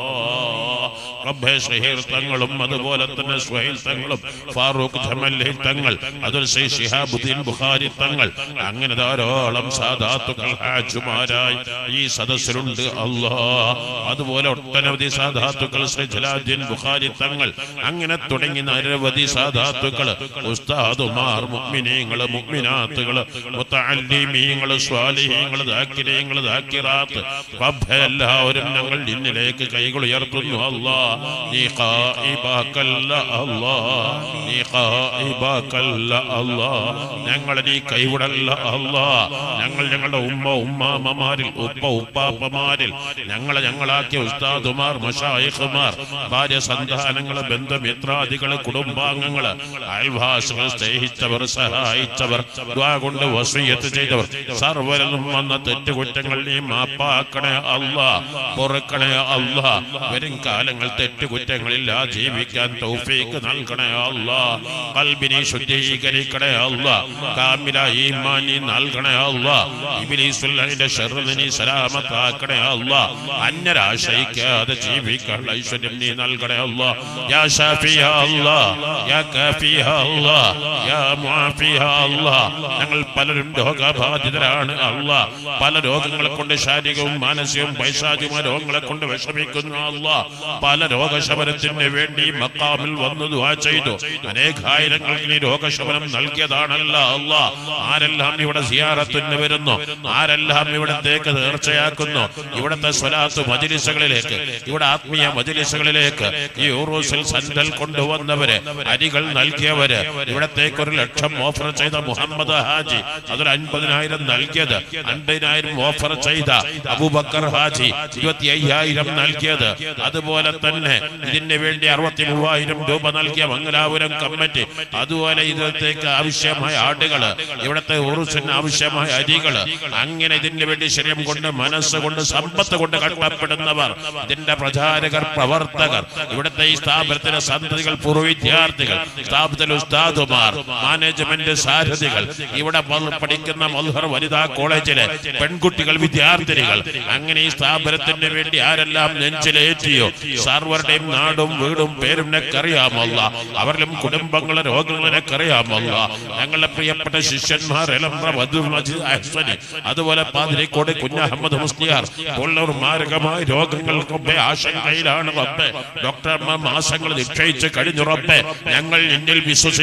റബ്ബേ ഷഹീർ തങ്ങളും അതുപോലെ തന്നെ സുഹൈൽ തങ്ങളും ഫാറൂഖ് ജമല്ലി തങ്ങൾ അതുൽ സൈ ഷിഹാബുദ്ദീൻ ബുഖാരി തങ്ങൾ അങ്ങനെ ധാരാളം സാധാത്തുക്കൾ ഹാജുമാരായി ഈ സദസ്സിലുണ്ട് അല്ലാ അതുപോലെ ഒട്ടനവധി സാധാത്തുക്കൾ ശ്രീ ജലാദ്ദീൻ ബുഖാരി തങ്ങൾ അങ്ങനെ തുടങ്ങി നിരവധി സാധാത്തുക്കൾ ഉസ്താദുമാർ മുഅ്മിനീങ്ങള് മുഅ്മിനാത്തുകള് മുത്തഅല്ലിമീങ്ങള് സ്വാലിഹീങ്ങള് ദാക്കിരീങ്ങള് ദാക്കിറാത്ത് റബ്ബേ എല്ലാവരും ഞങ്ങൾ ഇന്നിലേക്ക് കൈകൾ ഉയർത്തുന്നു അല്ലാ നീ ഖായിബാക്കല്ല അല്ലാ നീ ഖായിബാക്കല്ല അല്ലാ ഞങ്ങളെ നീ കൈവിടല്ല അല്ലാ ഞങ്ങൾ ഞങ്ങളുടെ ഉമ്മ ഉമ്മാമ്മമാരിൽ ഉപ്പ ഉപ്പാപ്പമാരിൽ ഞങ്ങളെ ഞങ്ങളാക്കിയ ഉസ്താദുമാർ മഷായിഖുമാർ ഭാര്യ സന്താനങ്ങള് ബന്ധുമിത്രാദികള് കുടുംബാംഗങ്ങള് അയൽവാസികൾ സ്നേഹിച്ചവർ സഹായിച്ചവർ ദ്വാ കൊണ്ട് വസൂയത്ത് ചെയ്തവർ സർവരും വന്ന തെറ്റുകുറ്റങ്ങൾ നീ മാപ്പാക്കണേ അല്ലാ പൊറുക്കണേ അല്ലാ വരും കാലങ്ങൾ തെറ്റുകുറ്റങ്ങളില്ല ജീവിക്കാൻ തൗഫീക്ക് നൽകണേ അല്ലാ കൽബിനെ ശുദ്ധീകരിക്കണേ അല്ലാ കാമില ഈമാനി നൽകണേ അല്ലാ ഇബ്ലീസുല്ലഹിന്റെ ഷർറിൽ നീ സലാമത്താക്കണേ അല്ലാ അന്യരാശ്രയിക്കാതെ ജീവിക്കാൻ ഐശ്വര്യം നീ നൽകണേ അല്ലാ യാ ഷാഫിയ അല്ലാ യാ കാഫിയ അല്ലാ യാ മുആഫിയ അല്ലാ ഞങ്ങൾ പലരും രോഗബാധിതരാണ് അല്ലാ പല രോഗങ്ങളെ കൊണ്ട് ശാരീരികവും മാനസികവും പൈശാചികമായ രോഗങ്ങളെ കൊണ്ട് വിഷമിക്കുന്നു അല്ലാ പല രോഗശമനത്തിന് വേണ്ടി മക്കാമിൽ വന്നു ദുആ ചെയ്തു അനേകായിരങ്ങൾക്ക് നീ രോഗശമനം നൽകിയതാണല്ല അല്ലാ ആരെല്ലാം ഇവിടെ സിയാറത്തിന് വരുന്നു ആരെല്ലാം ഇവിടത്തേക്ക് തീർച്ചയാക്കുന്നു ഇവിടുത്തെ സ്വലാത്ത് മജിലിസുകളിലേക്ക് ഇവിടെ ആത്മീയ മജിലിസുകളിലേക്ക് ഈ ഊറൂസിൽ സന്തൽ കൊണ്ടുവന്നവര് അരികൾ നൽകിയവര് ഇവിടത്തേക്ക് ഒരു ലക്ഷം ഓഫർ ചെയ്ത മുഹമ്മദ് ഹാജി അതൊരു അൻപതിനായിരം നൽകിയത് അൻപതിനായിരം ഓഫർ ചെയ്ത അബൂബക്കർ ഹാജി ഇരുപത്തി അയ്യായിരം നൽകിയത് അതുപോലെ തന്നെ ഇതിന് വേണ്ടി അറുപത്തി മൂവായിരം രൂപ നൽകിയ മംഗലാപുരം കമ്മിറ്റി അതുപോലെ ഇതിലേക്ക് ആവശ്യമായ ആടുകള് ഇവിടുത്തെ ഉറുസിന് ആവശ്യമായ അരികള് അങ്ങനെ ഇതിന് വേണ്ടി ശരീരം കൊണ്ട് മനസ്സ് കൊണ്ട് സമ്പത്ത് കൊണ്ട് കഷ്ടപ്പെടുന്നവർ ഇതിന്റെ പ്രചാരകർ പ്രവർത്തകർ ഇവിടുത്തെ ഈ സ്ഥാപനത്തിലെ സന്തതികൾ പൂർവ്വ വിദ്യാർത്ഥികൾ സ്ഥാപനത്തിലെ ഉസ്താദുമാർ മാനേജ്മെന്റ് സാരഥികൾ ഇവിടെ പ- പഠിക്കുന്ന മൽഹർ വനിതാ കോളേജിലെ പെൺകുട്ടികൾ വിദ്യാർത്ഥിനികൾ അങ്ങനെ ഈ സ്ഥാപനത്തിന് വേണ്ടി ആരെല്ലാം നെഞ്ചിലേറ്റിയോ സർവരുടെയും നാടും വീടും പേരും അറിയാമല്ല അവരിലും കുടുംബങ്ങളെ രോഗങ്ങളെ അറിയാമല്ല ഞങ്ങളുടെ പ്രിയപ്പെട്ട ശിഷ്യന്മാർ എലമ്പ്ര മധു മജീദ് അഹ്സനി അതുപോലെ പാതിരിക്കോട് കുഞ്ഞഹമ്മദ് മുസ്ലിയാർ പോലുള്ളവർ മാരകമായ രോഗങ്ങൾക്കൊക്കെ ആശങ്കയിലാണ് റബ്ബെ ഡോക്ടർമാർ മാസങ്ങൾ നിശ്ചയിച്ച് കഴിഞ്ഞു റബ്ബെ ഞങ്ങൾ നിന്നിൽ വിശ്വസിക്കുന്നവർ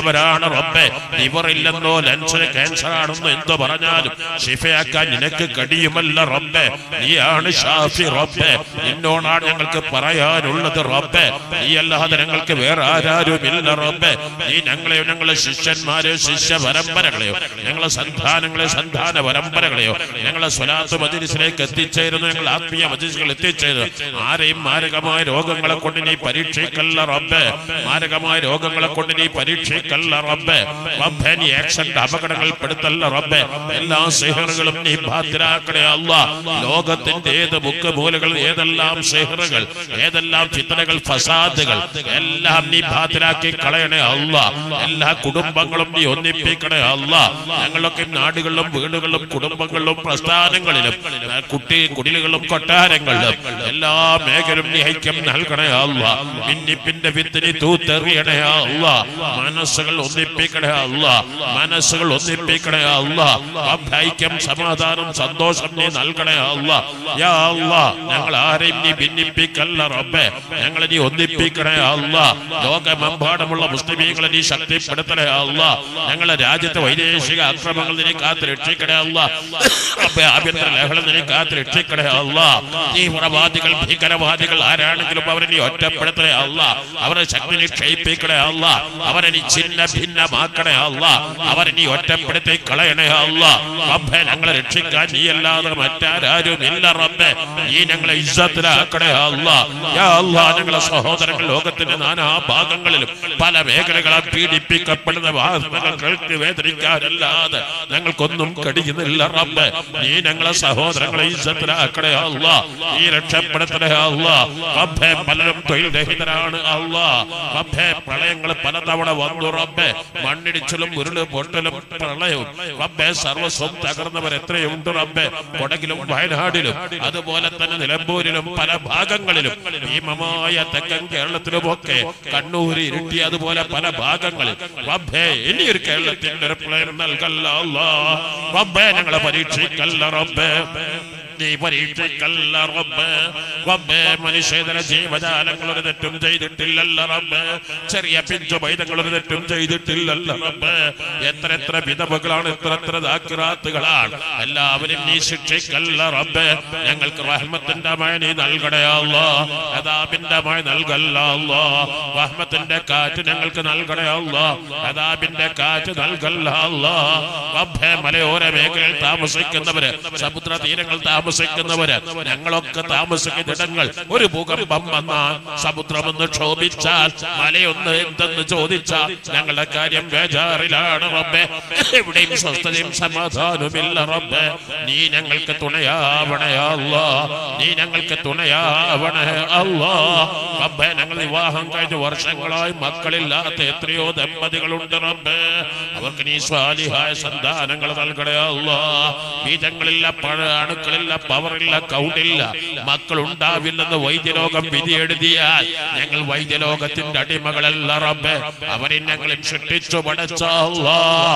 ചെയ്യുന്നവരാണ് റബ്ബെ ലിവർ ഇല്ലെന്നോ ലൻസിന് ക്യാൻസർ ആണെന്നോ എന്തോ പറഞ്ഞാലും ഷിഫയാക്കാൻ നിനക്ക് കഴിയുമല്ല റബ്ബെ നീയാണ് ഷാഫി റബ്ബെ നിന്നോടാണ് ഞങ്ങൾക്ക് പറയാനുള്ളത് റബ്ബെ നീ അല്ലാതെ ഞങ്ങൾക്ക് വേറെ ആരാരുമില്ല റബ്ബെ നീ ഞങ്ങളെയോ ഞങ്ങളെ ശിഷ്യന്മാരെയോ ശിഷ്യ പരമ്പരകളെയോ ഞങ്ങളെ സന്താനങ്ങളെ സന്താന പരമ്പരകളെയോ ഞങ്ങളെ സ്വലാത്ത് മജിലിസിലേക്ക് എത്തിച്ചേരുന്നു ഞങ്ങൾ ആത്മീയ മജിലിസുകൾ എത്തിച്ചേരുന്നു ആരെയും മാരകമായ രോഗങ്ങളെ കൊണ്ട് നീ പരീക്ഷിക്കല്ല റബ്ബെ മാരകമായ രോഗങ്ങളെ കൊണ്ട് നീ പരീക്ഷിക്കല്ല റബ്ബെ റബ്ബെ നീ ആക്സിഡന്റ് അപകടങ്ങൾ പെടുത്തല്ല റബ്ബെ എല്ലാ സിഹറുകളും നീ ബാധ്യരാക്കണേ അല്ല ലോകത്തിന്റെ ഏത് മുക്ക് മൂലകൾ ഏതെല്ലാം സിഹറുകൾ ഏതെല്ലാം ചിത്രകൾ ഫസാദുകൾ എല്ലാം നീ ബാധ്യരാക്കി കളയണേ അല്ല എല്ലാ കുടുംബങ്ങളും നീ ഒന്നിപ്പിക്കണേ അല്ല ഞങ്ങളൊക്കെ നാടുകളിലും വീടുകളിലും കുടുംബങ്ങളിലും പ്രസ്ഥാനങ്ങളിലും ആ, കുട്ടി കുടിലുകളും കൊട്ടാരങ്ങളിലും എല്ലാ മേഖലയും നീ ഐക്യം നൽകണേ അല്ല ഭിന്നിപ്പിന്റെ വിത്തിനി തൂത്തെറിയണേ അല്ല മനസ്സുകൾ ഒന്നിപ്പിക്കണേ അല്ല മനസ്സുകൾ ഒന്നിപ്പിക്കണേ അല്ല ഐക്യം സമാധാനം സന്തോഷം നീ നൽകണേ അല്ല യാ അല്ല ഞങ്ങൾ ആരെയും നീ ഭിന്നിപ്പിക്കല്ല റബ്ബേ ഞങ്ങളെ നീ ഒന്നിപ്പിക്കണേ അല്ല ലോകമെമ്പാടുമുള്ള മുസ്ലിമീങ്ങളെ നീ ശക്തിപ്പെടുത്തണേ അല്ല ഞങ്ങളെ രാജ്യത്തെ വൈദേശിക അക്രമങ്ങൾ നീ കാത്ത് രക്ഷിക്കണേ അല്ല റബ്ബേ ആഭ്യന്തര ലഹള നീ കാത്ത് രക്ഷിക്കണേ അല്ല തീവ്രവാദികൾ ഭീകരവാദികൾ ആരാണെങ്കിലും അവരെ നീ ഒറ്റപ്പെടുത്തണേ അല്ല അവരെ ശക്തി നീ ക്ഷയിപ്പിക്കണേ അല്ല അവരെ നീ ചിന്ന ഭിന്നമാക്കണേ അല്ല അവരെ നീ ഒറ്റപ്പെടുത്തി കളയണേ അല്ല റബ്ബേ ഞങ്ങളെ രക്ഷിക്കാൻ നീ അല്ലാതെ മറ്റാരും ഇല്ല റബ്ബേ നീ ഞങ്ങളെ ഇസ്സത്തിലാക്കണേ അല്ല യാ അല്ലാ ഞങ്ങളെ സഹോദരങ്ങൾ ലോകത്തിന്റെ നാനാ ഭാഗങ്ങളിലും പല മേഖലകളെ പീഡിപ്പിക്കപ്പെടുന്ന വാർത്തകൾ കേൾക്കി വേദനിക്കാനല്ലാതെ ഞങ്ങൾക്കൊന്നും കഴിയുന്നില്ല റബ്ബേ നീ ഞങ്ങളെ സഹോദരങ്ങളെ ഇസ്സത്തിലാക്കണേ അല്ല നീ രക്ഷപ്പെടുത്തണേ അല്ല റബ്ബേ പലരും തൊഴിൽ രഹിതരാണ് അല്ല റബ്ബേ പ്രളയങ്ങൾ പലതവണ വന്നു റബ്ബേ മണ്ണിടിച്ചിലും ഉരുള് പൊട്ടലും പ്രളയവും റബ്ബേ സർവസ്വം തകർന്നവർ എത്രയുണ്ട് റബ്ബേ കൊടകിലും വയനാടിലും അതുപോലെ തന്നെ നിലമ്പൂരിലും പല ഭാഗങ്ങളിലും ഭീമമായ തെക്കൻ കേരളത്തിലുമൊക്കെ കണ്ണൂര് ഇരുട്ടി അതുപോലെ പല ഭാഗങ്ങളിൽ റബ്ബേ ഇനിയൊരു കേരളത്തിന്റെ ഒരു പ്രളയം നൽകല്ല അല്ലാ. റബ്ബേ ഞങ്ങളെ പരീക്ഷിക്കല്ല റബ്ബേ നീ പരീക്ഷിക്കല്ല റബ്ബ് റബ്ബേ മനുഷ്യതര ജീവജാലങ്ങൾ ഒരു തെറ്റും ചെയ്തിട്ടില്ലല്ല റബ്ബ് ചെറിയ പിഞ്ചു പൈതങ്ങൾ ഒരു തെറ്റും ചെയ്തിട്ടില്ലല്ല റബ്ബ് എത്ര എത്ര വിധവകളാണ് എത്ര എത്ര ദാക്കിറാത്തുകളാണ് എല്ലാവരും നീ ശിക്ഷിക്കല്ല റബ്ബ് ഞങ്ങൾക്ക് റഹ്മത്തിന്റെ മഴ നീ നൽകണേ അല്ലാ അതാബിന്റെ മഴ നൽകല്ല അല്ലാ റഹ്മത്തിന്റെ കാറ്റ് ഞങ്ങൾക്ക് നൽകണേ അല്ലാ അതാബിന്റെ കാറ്റ് നൽകല്ല അല്ലാ റബ്ബേ മലയോര മേഖലയിൽ താമസിക്കുന്നവര് സമുദ്ര തീരങ്ങൾ താമസിക്കുന്നവര് ഞങ്ങളൊക്കെ താമസിക്കുന്ന ഇടങ്ങൾ ഒരു ഭൂകമ്പം വന്നാൽ സമുദ്രമൊന്ന് ക്ഷോഭിച്ചാൽ മലയൊന്ന് എന്തെന്ന് ചോദിച്ചാൽ ഞങ്ങളുടെ കാര്യം ബേജാറിലാണ് റബ്ബെ എവിടെയും സ്വസ്ഥതയും സമാധാനവുമില്ല റബ്ബെ നീ ഞങ്ങൾക്ക് തുണയാവണേ അല്ലാ നീ ഞങ്ങൾക്ക് തുണയാവണേ അല്ലാ റബ്ബെ ഞങ്ങൾ വിവാഹം കഴിഞ്ഞ വർഷങ്ങളായി മക്കളില്ലാത്ത എത്രയോ ദമ്പതികളുണ്ട് റബ്ബെ അവർക്ക് നീ സ്വാലിഹായ സന്താനങ്ങൾ നൽകണേ അല്ലാ ബീജങ്ങളില്ല പഴ അണുക്കളില്ല പവറില്ല കൗണ്ടില്ല മക്കൾ ഉണ്ടാവില്ലെന്ന് വൈദ്യലോകം വിധി എഴുതിയാൽ ഞങ്ങൾ വൈദ്യലോകത്തിന്റെ അടിമകളല്ല റബ്ബെ അവരെ ഞങ്ങളെ സൃഷ്ടിച്ചു പടച്ച അല്ലാ.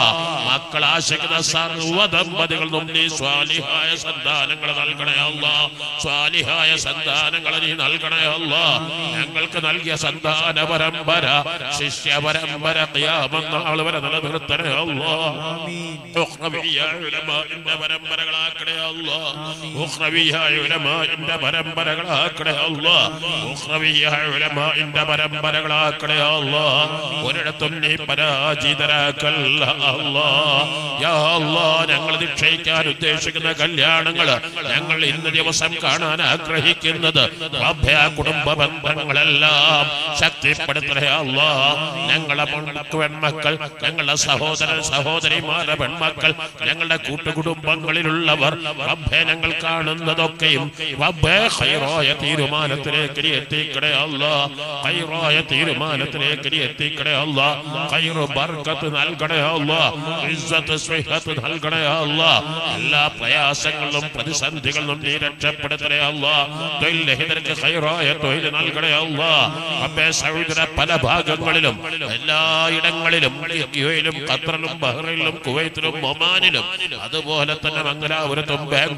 മക്കൾ ആശിക്കുന്ന സർവ്വ ദമ്പതികളും നീ സ്വാലിഹായ സന്താനങ്ങൾ നൽകണേ അല്ല സ്വാലിഹായ സന്താനങ്ങൾ നീ നൽകണേ അല്ല ഞങ്ങൾക്ക് നൽകിയ സന്താന പരമ്പര ശിഷ്യ പരമ്പര ഖിയാമത്ത് വരെ നിലനിർത്തണേ അല്ലാ ഉഖ്റവിയ്യ ഉലമാഇന്റെ പരമ്പരകളാക്കണേ അല്ലാ ഉഖ്റവിയ്യ ഉലമാഇന്റെ പരമ്പരകളാക്കണേ അല്ലാ ഉഖ്റവിയ്യ ഉലമാഇന്റെ പരമ്പരകളാക്കണേ അല്ലാ ഒരിടത്തും നീ പരാജിതരാക്കല്ല അല്ലാ യാ അല്ലാ ഞങ്ങൾ നിക്ഷയിക്കാൻ ഉദ്ദേശിക്കുന്ന കല്യാണങ്ങൾ ഞങ്ങൾ ഇന്ന് ദിവസം കാണാൻ ആഗ്രഹിക്കുന്നത് റബ്ബേ, ആ കുടുംബ ബന്ധങ്ങളെല്ലാം ശക്തിപ്പെടുത്തണേ അല്ലാ ഞങ്ങളെ മൺമക്കൾ പെൺമക്കൾ ഞങ്ങളുടെ സഹോദര സഹോദരിമാരുടെ പെൺമക്കൾ ഞങ്ങളുടെ കൂട്ടുകുടുംബങ്ങളിലുള്ളവർ റബ്ബേ ഞങ്ങൾ കാണുന്നതൊക്കെയും റബ്ബേ ഖൈറായ തീരുമാനത്തിലേക്ക് നീ എത്തിക്കണേ അല്ലാ ഖൈറായ തീരുമാനത്തിലേക്ക് നീ എത്തിക്കണേ അല്ലാ ഖൈറു ബർക്കത്ത് നൽകണേ അല്ലാ ഇസ്സത്ത് സ്നേഹത്ത് നൽകണേ അല്ലാ എല്ലാ പ്രയാസങ്ങളിലും പ്രതിസന്ധികളിലും നീ രക്ഷപ്പെടുത്തണേ അല്ലാ തൊഴിൽ രഹിതർക്ക് ഖൈറായ തൊഴിൽ നൽകണേ അല്ലാ റബ്ബേ സൗദിയുടെ പല ഭാഗങ്ങളിലും എല്ലായിടങ്ങളിലും യുഎയിലും ഖത്തറിലും ബഹ്റൈനിലും കുവൈത്തിലും ഒമാനിലും അതുപോലെ തന്നെ മംഗലാപുരത്തും ബാംഗ്ലൂരിലും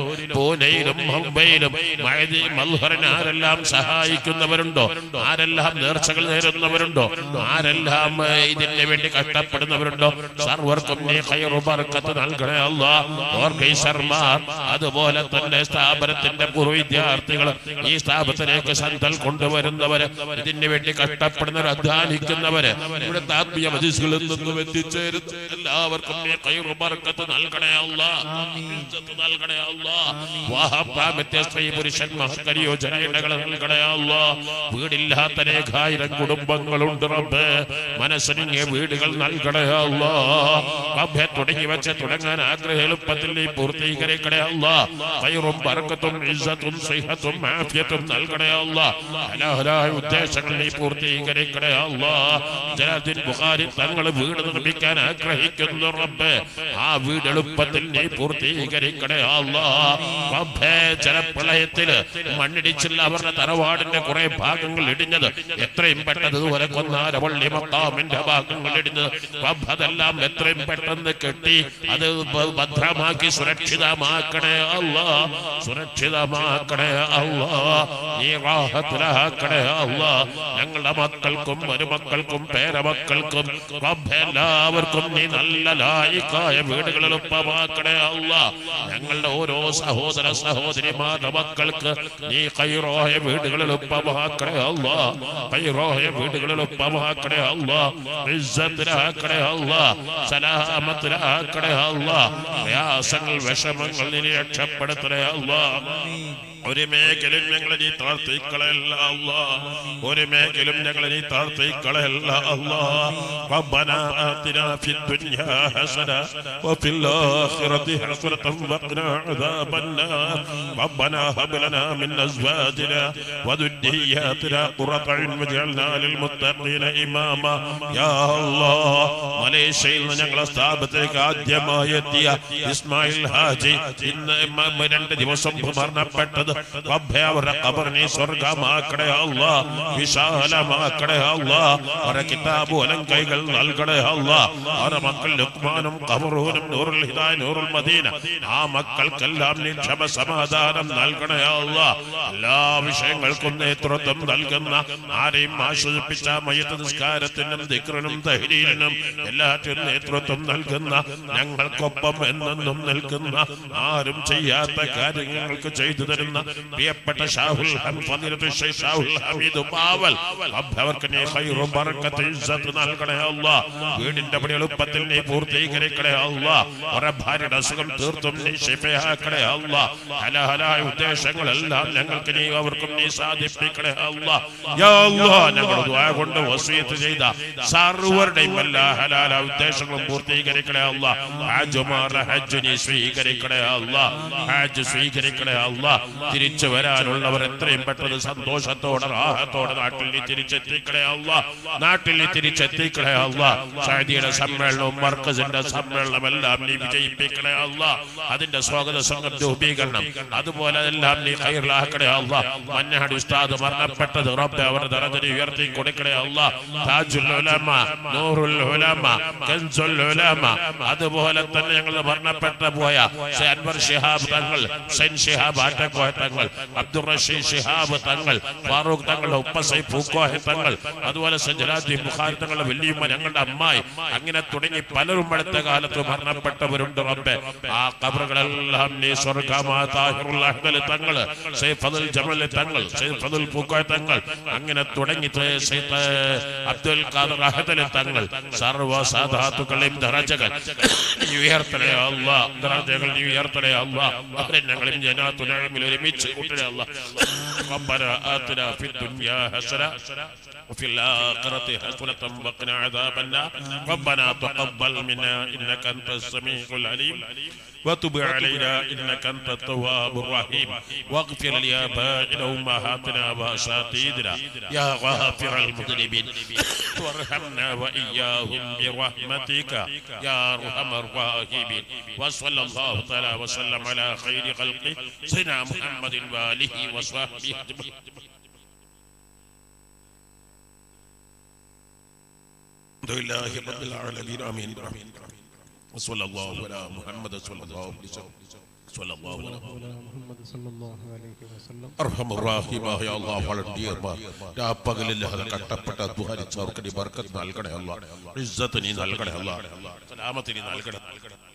പൂനെയിലും മുംബൈയിലും മഴതി മൽഹറിന് ആരെല്ലാം സഹായിക്കുന്നവരുണ്ടോ ആരെല്ലാം നേർച്ചകൾ നേരുന്നവരുണ്ടോ ആരെല്ലാം ഏ, ഇതിന് വേണ്ടി കഷ്ടപ്പെടുന്നവരുണ്ടോ സർവർക്കും നീ ഖൈറു ബർക്കത്ത് നൽകണേ അല്ലാ ഓർഗൈസർമാർ അതുപോലെ തന്നെ സ്ഥാപനത്തിന്റെ പൂർവ്വ വിദ്യാർത്ഥികൾ ഈ സ്ഥാപനത്തിലേക്ക് സന്തൽ കൊണ്ടുവരുന്നവര് ഇതിന് വേണ്ടി കഷ്ടപ്പെടുന്നവർ അധ്വാനിക്കുന്നവര് ഇവിടുത്തെ ആത്മീയ മജിസുകളിൽ നിന്നും എത്തിച്ചേരുന്ന എല്ലാവർക്കും നീ ഖൈറു ബർക്കത്ത് നൽകണേ അല്ലാ ഇജ്ജത്ത് നൽകണേ അല്ലാ വാഹപ്രാമത്യ സ്ത്രീ പുരുഷന്മാർക്ക് അനുയോജനകൾ നൽകണേ അല്ലാ വീടില്ലാത്ത രേഖായിരം കുടുംബങ്ങളുണ്ട് റബ്ബേ മനസ്സിനിങ്ങിയ വീടുകൾ നൽകണേ അല്ലാ റബ്ബേ തുടങ്ങി വെച്ച് തുടങ്ങാൻ ആഗ്രഹ എളുപ്പത്തിൽ നീ പൂർത്തീകരിക്കണേ അല്ലാ ഖൈറും ബർക്കത്തും ഇസ്സത്തും സിഹത്തും ആഫിയത്തും നൽകണേ അല്ലാ ഹലാഹലായ ഉദ്ദേശങ്ങൾ നീ പൂർത്തീകരിക്കണേ അല്ലാ ജലാലുദ്ദീൻ ബുഖാരി തങ്ങൾ വീട് നിർമ്മിക്കാൻ ആഗ്രഹിക്കുന്നു റബ്ബേ ആ വീട് എളുപ്പത്തിൽ നീ പൂർത്തീകരിക്കണേ അല്ലാ റബ്ബേ ജലപ്രളയത്തില് മണ്ണിടിച്ചില്ല അവരുടെ തറവാടിന്റെ കുറെ ഭാഗങ്ങൾ ഇടിഞ്ഞത് എത്രയും പെട്ടെന്ന് ഇതുപോലെ കൊന്നാരവള്ളി മക്കാമിന്റെ ഭാഗങ്ങൾ ഇടിഞ്ഞത് റബ്ബ് അതെല്ലാം എത്രയും പെട്ടെന്ന് കെട്ടി അത് ഭ- ഭദ്രമാക്കി സുരക്ഷിതമാക്കണേ അല്ലാ സുരക്ഷിതമാക്കണേ അല്ലാ നീ റാഹത്തിലാക്കണേ അല്ലാ ഞങ്ങളുടെ മക്കൾക്കും മരുമക്കൾക്കും പേരമക്കൾക്കും റബ്ബ് എല്ലാവർക്കും നീ നല്ല ലായിക്കായ വീടുകൾ എളുപ്പമാക്കണേ അല്ലാ ഞങ്ങളുടെ ഓരോ സഹോദര സഹോദരിമാരുടെ മക്കൾക്ക് നീ കൈറോയ വീടുകൾ എളുപ്പമാക്കണേ അല്ലാ കൈറോയ വീടുകൾ എളുപ്പമാക്കണേ അല്ലാ ഇസ്സത്തിലാക്കണേ അല്ലാ സലാമത്തിലാക്കണേ അല്ലാ പ്രയാസങ്ങൾ വിഷമങ്ങൾ നീ രക്ഷപ്പെടുത്തണേ അല്ലാ ഒരു മേഖലയും ഞങ്ങളെ നീ താഴ്ത്തിക്കളയല്ല അല്ലാ ഒരു മേഖലയും ഞങ്ങളെ നീ താഴ്ത്തിക്കളയല്ല അല്ലാ ربنا آتنا في الدنيا حسنة وفي الآخرة حسنة وقنا عذاب النار ربنا هب لنا من أزواجنا وذرياتنا قرة أعين واجعلنا للمتقين إماما يا الله മലേഷ്യയിൽ നിന്ന് ഞങ്ങളെ സ്ഥാപനത്തിലേക്ക് ആദ്യമായി എത്തിയ ഇസ്മായിൽ ഹാജി ഇന്ന് മ- രണ്ട് ദിവസം മരണപ്പെട്ടത് റബ്ബേ അവരുടെ ഖബറിനെ സ്വർഗമാക്കണേ അല്ലാ വിശാലമാക്കണേ അല്ലാ അവരുടെ കിതാബ് കൈകൾ നൽകണേ അല്ലാ അവരുടെ മക്കൾ ലുക്മാനും ഖബറൂനും നൂറുൽ ഹിദായ നൂറുൽ മദീന ആ മക്കൾക്കെല്ലാം നീ ക്ഷമ സമാധാനം നൽകണേ അല്ലാ എല്ലാ വിഷയങ്ങൾക്കും നേതൃത്വം നൽകുന്ന ആരെയും ആശ്വസിപ്പിച്ച മയ്യത്ത് നിസ്കാരത്തിനും ദിക്റിനും തഹരീലിനും എല്ലാറ്റിനും നേതൃത്വം നൽകുന്ന ഞങ്ങൾക്കൊപ്പം എന്നെന്നും നിൽക്കുന്ന ആരും ചെയ്യാത്ത കാര്യങ്ങൾക്ക് ചെയ്തു തരുന്ന പ്രിയപ്പെട്ട ഷാഹുൽ ഹം ഫദിലത്ത് ഷെയ്ഖ് ഷാഹുൽ ഹമീദ് പാവൽ റബ്ബ് അവർക്ക് നീ ഖൈറും ബറക്കത്തും ഇസ്സത്ത് നൽകണേ അല്ലാ വീടിന്റെ പണി എളുപ്പത്തിൽ നീ പൂർത്തീകരിക്കണേ അല്ലാ അവരുടെ ഭാര്യയുടെ അസുഖം തീർത്തും നീ ശിഫയാക്കണേ അല്ലാ ഹലഹലായ ഉദ്ദേശങ്ങളെല്ലാം ഞങ്ങൾക്ക് നീ അവർക്കും നീ സാധിപ്പിക്കണേ അല്ലാ യാ അല്ലാ ഞങ്ങൾ ദുആ കൊണ്ട് വസീയത്ത് ചെയ്ത സർവരുടെയും എല്ലാ ഹലാല ഉദ്ദേശങ്ങളും പൂർത്തീകരിക്കണേ അല്ലാ ഹാജുമാരുടെ ഹജ്ജ് നീ സ്വീകരിക്കണേ അല്ലാ ഹാജ് സ്വീകരിക്കണേ അല്ലാ തിരിച്ചു വരാനുള്ളവർ എത്രയും പെട്ടെന്ന് സന്തോഷത്തോടെ റാഹത്തോടെ നാട്ടിൽ നീ തിരിച്ചെത്തിക്കണേ അല്ലാ നാട്ടിൽ നീ തിരിച്ചെത്തിക്കണേ അല്ലാ സൗദിയുടെ സമ്മേളനവും മർക്കസിന്റെ സമ്മേളനം എല്ലാം നീ വിജയിപ്പിക്കണേ അല്ലാ അതിന്റെ സ്വാഗത സംഘം രൂപീകരണം അതുപോലെ എല്ലാം നീ ഹൈറിലാക്കണേ അല്ലാ മഞ്ഞാടി ഉസ്താദ് മരണപ്പെട്ടത് റബ്ബെ അവരുടെ ദറജനെ ഉയർത്തി കൊടുക്കണേ അല്ലാ താജുൽ ഉലമ നൂറുൽ ഉലമ കൻസുൽ ഉലമ അതുപോലെ തന്നെ ഞങ്ങൾ മരണപ്പെട്ട പോയ സെ അൻവർ ഷിഹാബ് തങ്ങൾ സെൻ ഷിഹാബ് ആറ്റക്കോയ തങ്ങൾ അബ്ദുൾ റഷീദ് ഷിഹാബ് തങ്ങൾ ഫാറൂഖ് തങ്ങളുടെ ഉപ്പസൈ പൂക്കോഹ തങ്ങൾ അതുപോലെ സജലാജി ബുഖാരി തങ്ങളുടെ വലിയമ്മ ഞങ്ങളുടെ അമ്മായി അങ്ങനെ തുടങ്ങി പലരും അടുത്ത കാലത്ത് മരണപ്പെട്ടവരുണ്ട് റബ്ബെ ആ കബറുകളെല്ലാം നീ സ്വർഗമാ താഹിറുൽ അഹ്ദൽ തങ്ങള് സൈഫദുൽ ജമൽ തങ്ങൾ സൈഫദുൽ പൂക്കോയ തങ്ങൾ അങ്ങനെ തുടങ്ങി ത- സൈ- അബ്ദുൽ ഖാദർ അഹദൽ തങ്ങൾ സർവ്വ സാധാത്തുക്കളെയും ദറജകൾ നീ ഉയർത്തണേ അല്ലാ ദറജകൾ നീ ഉയർത്തണേ അല്ലാ അവരെ ഞങ്ങളും ജനാത്തുലമിൽ ഒരുമിച്ച് കൂട്ടണേ അല്ലാ ربنا آتنا في الدنيا حسنة وفي الآخرة حسنة وقنا عذاب النار ربنا تقبل منا إنك أنت السميع العليم وتب علينا إنك أنت التواب الرحيم واغفر لآبائنا وأمهاتنا وأساتذتنا يا غافر المذنبين وارحمنا وإياهم برحمتك يا أرحم الراحمين وصلى الله تعالى وسلم على خير خلقه سيدنا محمد وآله وصحبه أجمعين الحمد لله رب العالمين آمين آمين وصلى الله على محمد صلى الله عليه وسلم സ്വല്ലല്ലാഹു അലൈഹി വസല്ലം. മുഹമ്മദ് സല്ലല്ലാഹു അലൈഹി വസല്ലം അർഹമുറാഹിമായ അല്ലാഹ് വളണ്ടിയർമാർ രാപ്പകലില്ലാതെ കഷ്ടപ്പെട്ട അധ്വാനിച്ചവർക്ക് നീ ബർക്കത്ത് നൽകണേ അല്ല ഇസ്സത്ത് നീ നൽകണേ അല്ല സലാമത്ത് നീ നൽകണേ